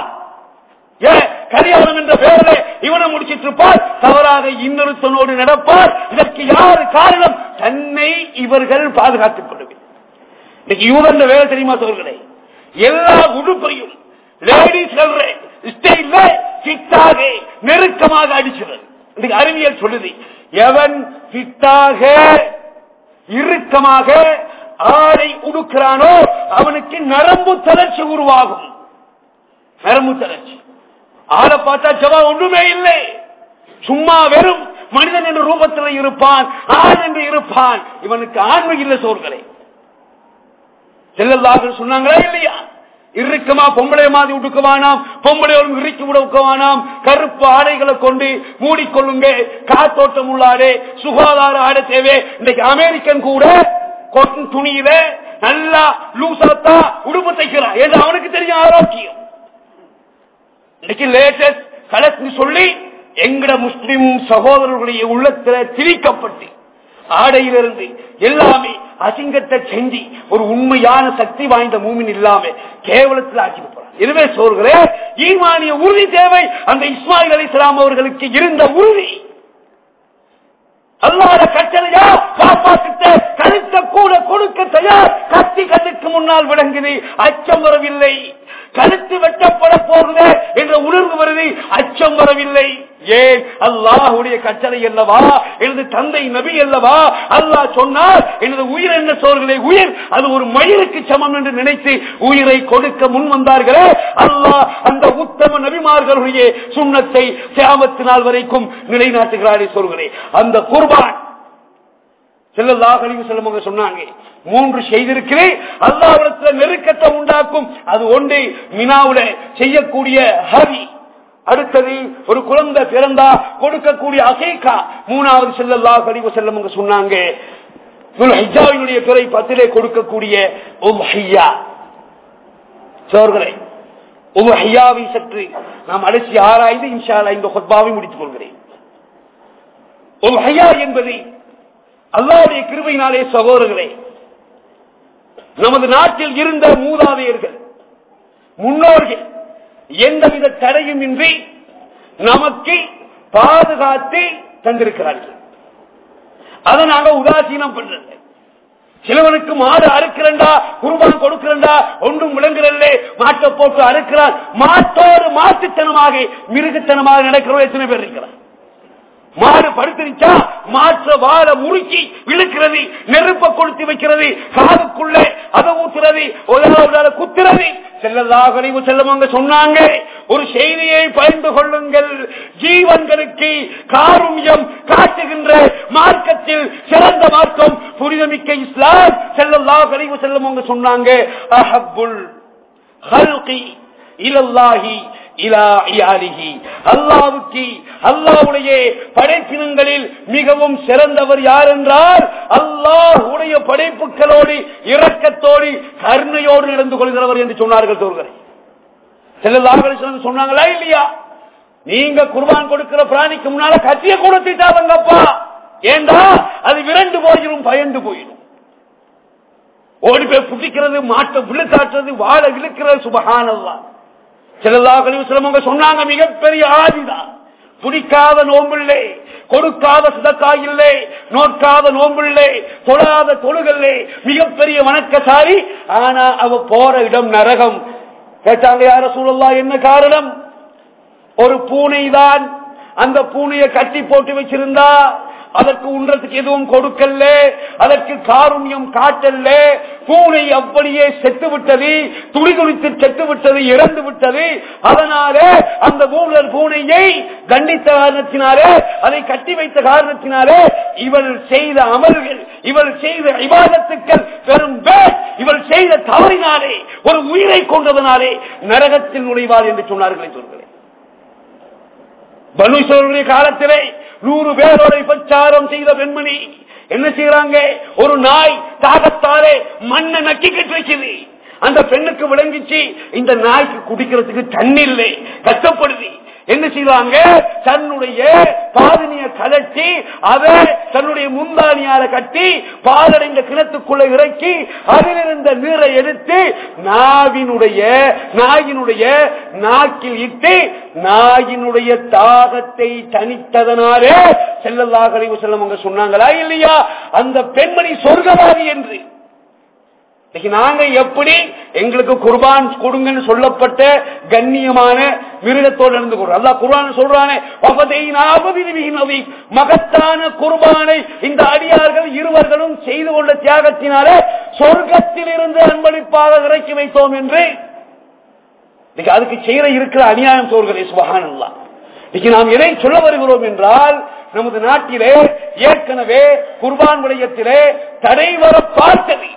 கல்யாணம் என்ற பெயரில் இவனை முடிச்சிட்டு இருப்பார் தவறாக இன்னொருத்தனோடு நடப்பார் இதற்கு யாரு காரணம் தன்னை இவர்கள் பாதுகாத்துக் கொள்ளவில்லை இன்னைக்கு இவங்க வேலை தெரியுமா சொல்கிறேன் எல்லா உடுப்பையும் லேடிஸ் ஸ்டைல ஃபிட்டாக நெருக்கமாக அடிச்சுறது இதுக்கு அறிவியல் சொல்லுது எவன் ஃபிட்டாக இறுக்கமாக ஆடை உடுக்கிறானோ அவனுக்கு நரம்பு தளர்ச்சி உருவாகும் நரம்பு தளர்ச்சி ஆளை பார்த்தா ஜவா ஒன்றுமே இல்லை சும்மா வெறும் மனிதன் என்ற ரூபத்தில் இருப்பான் ஆண் என்று இருப்பான் இவனுக்கு ஆண்மை இல்லை சோர்களே செல்லல்லாக சொன்னாங்களா இல்லையா இறுக்கமா பொம்பளை மாதிரி உடுக்குவானாம் பொம்பளை இறுக்கி உடுக்குவானாம் கருப்பு ஆடைகளை கொண்டு மூடிக்கொள்ளுங்க காத்தோட்டம் உள்ளாடே சுகாதார ஆடை தேவை இன்றைக்கு அமெரிக்கன் கூட கொட்டன் துணியில நல்லா லூசாத்தா உடுப்பு தைக்கிறான் என்று அவனுக்கு தெரியும் ஆரோக்கியம் இன்னைக்கு லேட்டஸ்ட் கலெக்ட் சொல்லி எங்கட முஸ்லிம் சகோதரர்களுடைய உள்ளத்துல திரிக்கப்பட்டு ஆடையிலிருந்து எல்லாமே அசிங்கத்தை செஞ்சு ஒரு உண்மையான சக்தி வாய்ந்த மூமின் இல்லாம கேவலத்தில் ஆக்கி போறாங்க எனவே சோர்களே ஈமானிய உறுதி தேவை அந்த இஸ்மாயில் அலி இஸ்லாம் அவர்களுக்கு இருந்த உறுதி அல்லாத கட்டளையா பாப்பா கிட்ட கழுத்த கூட கொடுக்க தயார் கத்தி கண்ணுக்கு முன்னால் விளங்குது அச்சம் வரவில்லை கழுத்து வெட்டப்பட போகுது என்ற உணர்வு வருது அச்சம் வரவில்லை ஏன் அல்லாஹுடைய கட்டளை அல்லவா எனது தந்தை நபி அல்லவா அல்லாஹ் சொன்னார் எனது உயிர் என்ன சோர்களே உயிர் அது ஒரு மயிருக்கு சமம் என்று நினைத்து உயிரை கொடுக்க முன் வந்தார்களே அல்லாஹ் அந்த உத்தம நபிமார்களுடைய சுண்ணத்தை சியாமத்து நாள் வரைக்கும் நிலைநாட்டுகிறாரே சொல்கிறே அந்த குர்பான் செல்லல்லாஹ் அலிவு செல்லும் சொன்னாங்க மூன்று செய்திருக்கிறேன் அல்லாவிடத்தில் நெருக்கத்தை உண்டாக்கும் அது ஒன்று மினாவுல செய்யக்கூடிய ஹரி அடுத்தது ஒரு குழந்தை பிறந்தா கொடுக்கக்கூடிய அசைக்கா மூணாவது செல்லல்லாஹ் அலிவு செல்லும் சொன்னாங்க ஹிஜாவினுடைய பிறை பத்திலே கொடுக்கக்கூடிய உம்ஹையா சோர்களே உம்ஹையாவை சற்று நாம் அலசி ஆராய்ந்து இன்ஷாலா இந்த ஹொத்பாவை முடித்துக் கொள்கிறேன் உம்ஹையா என்பது அல்லாவுடைய கிருபையினாலே சகோதரர்களே நமது நாட்டில் இருந்த மூதாதையர்கள் முன்னோர்கள் எந்தவித தடையும் இன்றி நமக்கு பாதுகாத்து தந்திருக்கிறார்கள் அதை நாங்க உதாசீனம் பண்றது சிலவனுக்கு மாடு அறுக்கிறண்டா குருபான் கொடுக்கிறண்டா ஒன்றும் விளங்குறல்ல மாட்டை போட்டு அறுக்கிறான் மாட்டோடு மாட்டுத்தனமாக மிருகத்தனமாக நடக்கிறோம் எத்தனை பேர் இருக்கிறார் மாடு படுத்திருச்சா மாற்ற வாழ முறுக்கி இழுக்கிறது நெருப்ப கொளுத்தி வைக்கிறது காதுக்குள்ளே அதை ஊத்துறது உதவாத குத்துறது செல்லதாக செல்லவங்க சொன்னாங்க ஒரு செய்தியை பகிர்ந்து கொள்ளுங்கள் ஜீவன்களுக்கு காருண்யம் காட்டுகின்ற மார்க்கத்தில் சிறந்த மார்க்கம் புனிதமிக்க இஸ்லாம் செல்லல்லாஹ் அறிவு செல்லவங்க சொன்னாங்க அஹப்புல் ஹல்கி இலல்லாஹி அல்லாவுக்கு அல்லாவுடைய படைப்பினங்களில் மிகவும் சிறந்தவர் யார் என்றால் அல்லாஹுடைய படைப்புகளோடு இரக்கத்தோடு கருணையோடு நடந்து கொள்கிறவர் என்று சொன்னார்கள் தோர்களை செல்லதாக சொன்னாங்களா இல்லையா நீங்க குர்பான் கொடுக்கிற பிராணிக்கு முன்னால கத்திய கூட திட்டாதங்கப்பா ஏண்டா அது விரண்டு போயிடும் பயந்து போயிடும் ஓடி போய் புடிக்கிறது மாட்டை விழுக்காட்டுறது வாழை இழுக்கிறது சுபகானல்லா செல்லதாக சிலவங்க சொன்னாங்க மிகப்பெரிய ஆதிதான் பிடிக்காத நோம்பில்லை கொடுக்காத சிதக்கா இல்லை நோக்காத நோம்பில்லை தொழாத தொழுகல்லே மிகப்பெரிய வணக்கசாரி ஆனா அவ போற இடம் நரகம் கேட்டாங்க யார சூழல்லா என்ன காரணம் ஒரு பூனை தான் அந்த பூனையை கட்டி போட்டு வச்சிருந்தா அதற்கு உன்றதுக்கு எதுவும் கொடுக்கல அதற்கு காருண்யம் காட்டல்ல பூனை அப்படியே செத்து விட்டது துளி துளித்து செத்து விட்டது இறந்து விட்டது அதனால அந்த மூலர் பூனையை தண்டித்த காரணத்தினாலே அதை கட்டி வைத்த காரணத்தினாலே இவள் செய்த அமல்கள் இவள் செய்த விவாதத்துக்கள் பெரும் பேர் இவள் செய்த தவறினாலே ஒரு உயிரை கொண்டதனாலே நரகத்தில் நுழைவார் என்று சொன்னார்களே சொல்கிறேன் பனுசோருடைய காலத்திலே நூறு பேரோட பிரச்சாரம் செய்த பெண்மணி என்ன செய்யறாங்க ஒரு நாய் தாகத்தாலே மண்ணை நக்கி கட்டி வச்சுது அந்த பெண்ணுக்கு விளங்கிச்சு இந்த நாய்க்கு குடிக்கிறதுக்கு தண்ணி இல்லை கஷ்டப்படுது என்ன செய்வாங்க தன்னுடைய பாதனிய கலட்டி அதை தன்னுடைய முந்தானியால கட்டி பாலடைந்த கிணத்துக்குள்ள இறக்கி அதில் இருந்த நீரை எடுத்து நாவினுடைய நாயினுடைய நாக்கில் இட்டு நாயினுடைய தாகத்தை தனித்ததனாலே செல்லல்லாக செல்லம் அங்க சொன்னாங்களா இல்லையா அந்த பெண்மணி சொர்க்கவாதி என்று நாங்க எப்படி எங்களுக்கு குர்பான் கொடுங்கன்னு சொல்லப்பட்ட கண்ணியமான மிருகத்தோடு நடந்து கொள்றோம் அல்லா குர்பான் சொல்றானே மகத்தான குர்பானை இந்த அடியார்கள் இருவர்களும் செய்து கொண்ட தியாகத்தினாலே சொர்க்கத்தில் இருந்து அன்பளிப்பாக இறக்கி வைத்தோம் என்று அதுக்கு செய்ய இருக்கிற அநியாயம் சோர்களே சுபகானல்லா இன்னைக்கு நாம் எதை சொல்ல வருகிறோம் என்றால் நமது நாட்டிலே ஏற்கனவே குர்பான் விடயத்திலே தடை வர பார்த்தது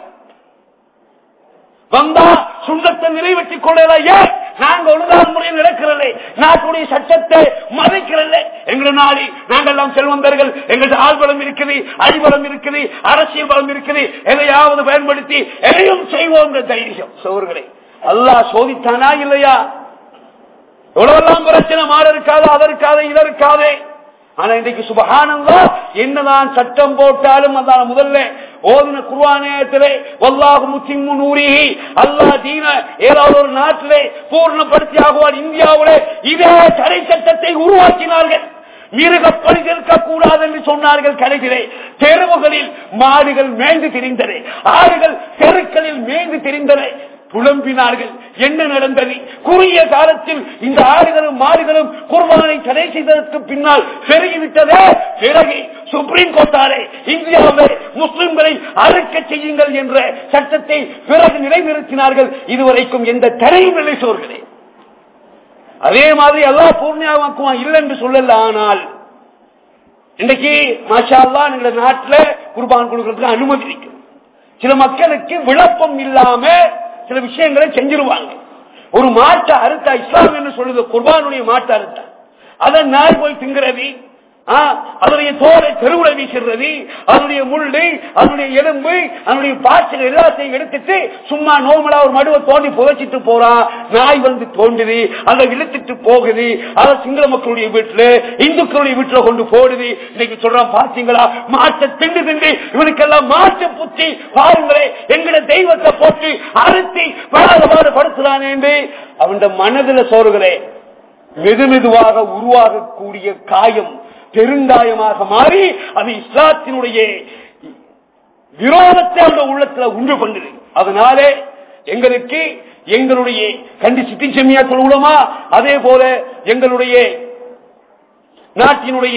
வந்தா சுங்கத்தை நிறைவேற்றிக் கொள்ளல நாங்க ஒழுங்கான முறையில் நடக்கிறல்ல நாட்டுடைய சட்டத்தை மறைக்கிறல்ல எங்களை நாடி நாங்கெல்லாம் செல்வந்தர்கள் எங்கள்ட்ட ஆள் பலம் இருக்குது அடிபலம் இருக்குது அரசியல் பலம் இருக்குது எதையாவது பயன்படுத்தி எதையும் செய்வோம் தைரியம் சோர்களே அல்லா சோதித்தானா இல்லையா எவ்வளவெல்லாம் பிரச்சனை மாற இருக்காது அதற்காத இதற்காதே ஆனா இன்றைக்கு சுபகானந்தா என்னதான் சட்டம் போட்டாலும் அதான் முதல்ல ஓதுன குர்வானத்திலே ஒல்லாகு முத்திம்மு நூறிகி அல்லா தீன ஏதாவது ஒரு நாட்டிலே பூர்ணப்படுத்தி ஆகுவார் இந்தியாவிலே இதே தடை சட்டத்தை உருவாக்கினார்கள் மிருகப்படி இருக்கக்கூடாது என்று சொன்னார்கள் கடைசிலே தெருவுகளில் மாடுகள் மேய்ந்து திரிந்தன ஆறுகள் தெருக்களில் மேய்ந்து திரிந்தன புலம்பினார்கள் என்ன நடந்தது குறுகிய காலத்தில் இந்த ஆடுகளும் மாடுகளும் குர்பானை தடை செய்ததற்கு பின்னால் பெருகிவிட்டதே பிறகு சுப்ரீம் கோர்ட்டாரே இந்தியாவிலே முஸ்லிம்களை அறுக்க செய்யுங்கள் என்ற சட்டத்தை பிறகு நிலைநிறுத்தினார்கள் இதுவரைக்கும் எந்த தடையும் இல்லை சோர்களே அதே மாதிரி எல்லா பூர்ணியாவாக்குவான் இல்லை என்று சொல்லல ஆனால் இன்னைக்கு மாஷா அல்லா எங்க நாட்டில் குர்பான் கொடுக்கறதுக்கு அனுமதி இருக்கு சில மக்களுக்கு விளப்பம் இல்லாம சில விஷயங்களை செஞ்சிருவாங்க ஒரு மாட்டை அறுத்தா இஸ்லாம் என்று சொல்லுது குர்பானுடைய மாட்டை அறுத்தா அதை நாய் போய் திங்கிறது அதனுடைய தோலை தெருவுல வீசுறது அதனுடைய முள்ளு அதனுடைய எலும்பு அதனுடைய பாய்ச்சல் எல்லாத்தையும் எடுத்துட்டு சும்மா நோமலா ஒரு மடுவை தோண்டி புதைச்சிட்டு போறான் நாய் வந்து தோண்டுது அதை இழுத்துட்டு போகுது அதை சிங்கள மக்களுடைய வீட்டுல இந்துக்களுடைய வீட்டுல கொண்டு போடுது இன்னைக்கு சொல்றான் பாத்தீங்களா மாட்டை திண்டு திண்டு இவனுக்கெல்லாம் மாட்டு புத்தி பாருங்களே எங்கட தெய்வத்தை போட்டு அறுத்தி படாதபாடு படுத்துறானே என்று அவன் மனதில் சோறுகளே மெது மெதுவாக உருவாகக்கூடிய காயம் பெருங்காயமாக மாறி அது இஸ்லாத்தினுடைய விரோதத்தை அந்த உள்ளத்துல உண்டு கொண்டது அதனாலே எங்களுக்கு எங்களுடைய கண்டி சித்தி செம்மியா சொல்லுமா அதே போல எங்களுடைய நாட்டினுடைய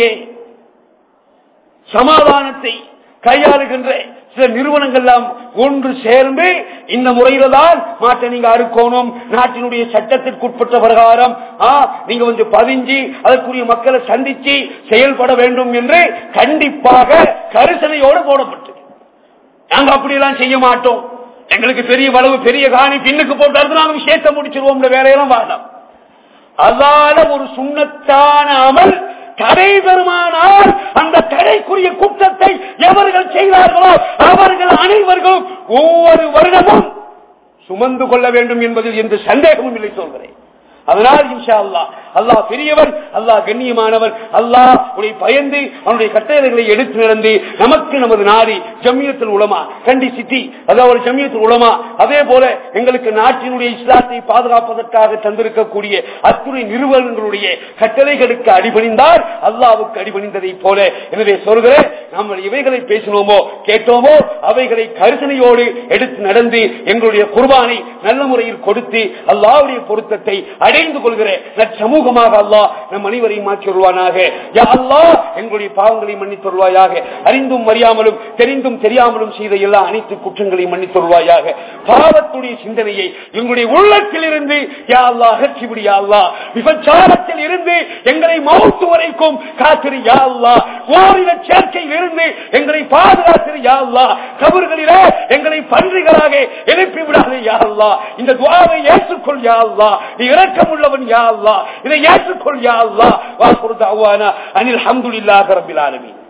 சமாதானத்தை கையாளுகின்ற சில நிறுவனங்கள் எல்லாம் ஒன்று சேர்ந்து இந்த முறையில தான் மாற்ற நீங்க அறுக்கணும் நாட்டினுடைய சட்டத்திற்குட்பட்ட பிரகாரம் நீங்க வந்து பதிஞ்சு அதற்குரிய மக்களை சந்திச்சு செயல்பட வேண்டும் என்று கண்டிப்பாக கரிசனையோடு போடப்பட்டது நாங்க அப்படியெல்லாம் செய்ய மாட்டோம் எங்களுக்கு பெரிய வளவு பெரிய காணி பின்னுக்கு போட்டு நாங்க விஷயத்தை முடிச்சிருவோம் வேலையெல்லாம் வேண்டாம் அதால ஒரு சுண்ணத்தான அமல் தடை பெறுமானால் அந்த தடைக்குரிய குற்றத்தை எவர்கள் செய்தார்களோ அவர்கள் அனைவர்களும் ஒவ்வொரு வருடமும் சுமந்து கொள்ள வேண்டும் என்பதில் எந்த சந்தேகமும் இல்லை சொல்கிறேன் அதனால் இன்ஷா அல்லாஹ் அல்லாஹ் பெரியவர் அல்லாஹ் கண்ணியமானவர் அல்லாஹ் உடைய பயந்து அவனுடைய கட்டளைகளை எடுத்து நடந்து நமக்கு நமது நாடி ஜமியத்தில் உலமா கண்டி சிட்டி அதாவது ஜமியத்தில் உலமா அதே போல எங்களுக்கு நாட்டினுடைய இஸ்லாத்தை பாதுகாப்பதற்காக தந்திருக்கக்கூடிய அத்துறை நிறுவனங்களுடைய கட்டளைகளுக்கு அடிபணிந்தால் அல்லாவுக்கு அடிபணிந்ததை போல எனவே சொல்கிறேன் நம்ம இவைகளை பேசினோமோ கேட்டோமோ அவைகளை கருசனையோடு எடுத்து நடந்து எங்களுடைய குர்பானை நல்ல முறையில் கொடுத்து அல்லாவுடைய பொருத்தத்தை அடைந்து கொள்கிற சமூகமாக அல்லாஹ் நம் அனைவரையும் மாற்றி வருவானாக யா அல்லாஹ் எங்களுடைய பாவங்களை மன்னித்து வருவாயாக அறிந்தும் அறியாமலும் தெரிந்தும் தெரியாமலும் செய்த எல்லா அனைத்து குற்றங்களையும் மன்னித்து வருவாயாக பாவத்துடைய சிந்தனையை எங்களுடைய உள்ளத்தில் இருந்து யா அல்லாஹ் அகற்றிவிடு யா அல்லாஹ் விபச்சாரத்தில் இருந்து எங்களை மௌத்து வரைக்கும் காத்திரு யா அல்லாஹ் ஓரின சேர்க்கையில் இருந்து எங்களை பாதுகாத்திரு யா அல்லாஹ் கபர்களிலே எங்களை பன்றிகளாக எழுப்பி விடாதே யா அல்லாஹ் இந்த துவாவை ஏற்றுக்கொள் யா அல்லாஹ் நீ இரக்கம் உள்ளவன் யா அல்லாஹ் இதை ஏற்றுக்கொள் யா அல்லாஹ் வாக்குறு தாவானா அனில் அஹமதுல்லாஹி ரப்பில் ஆலமீன்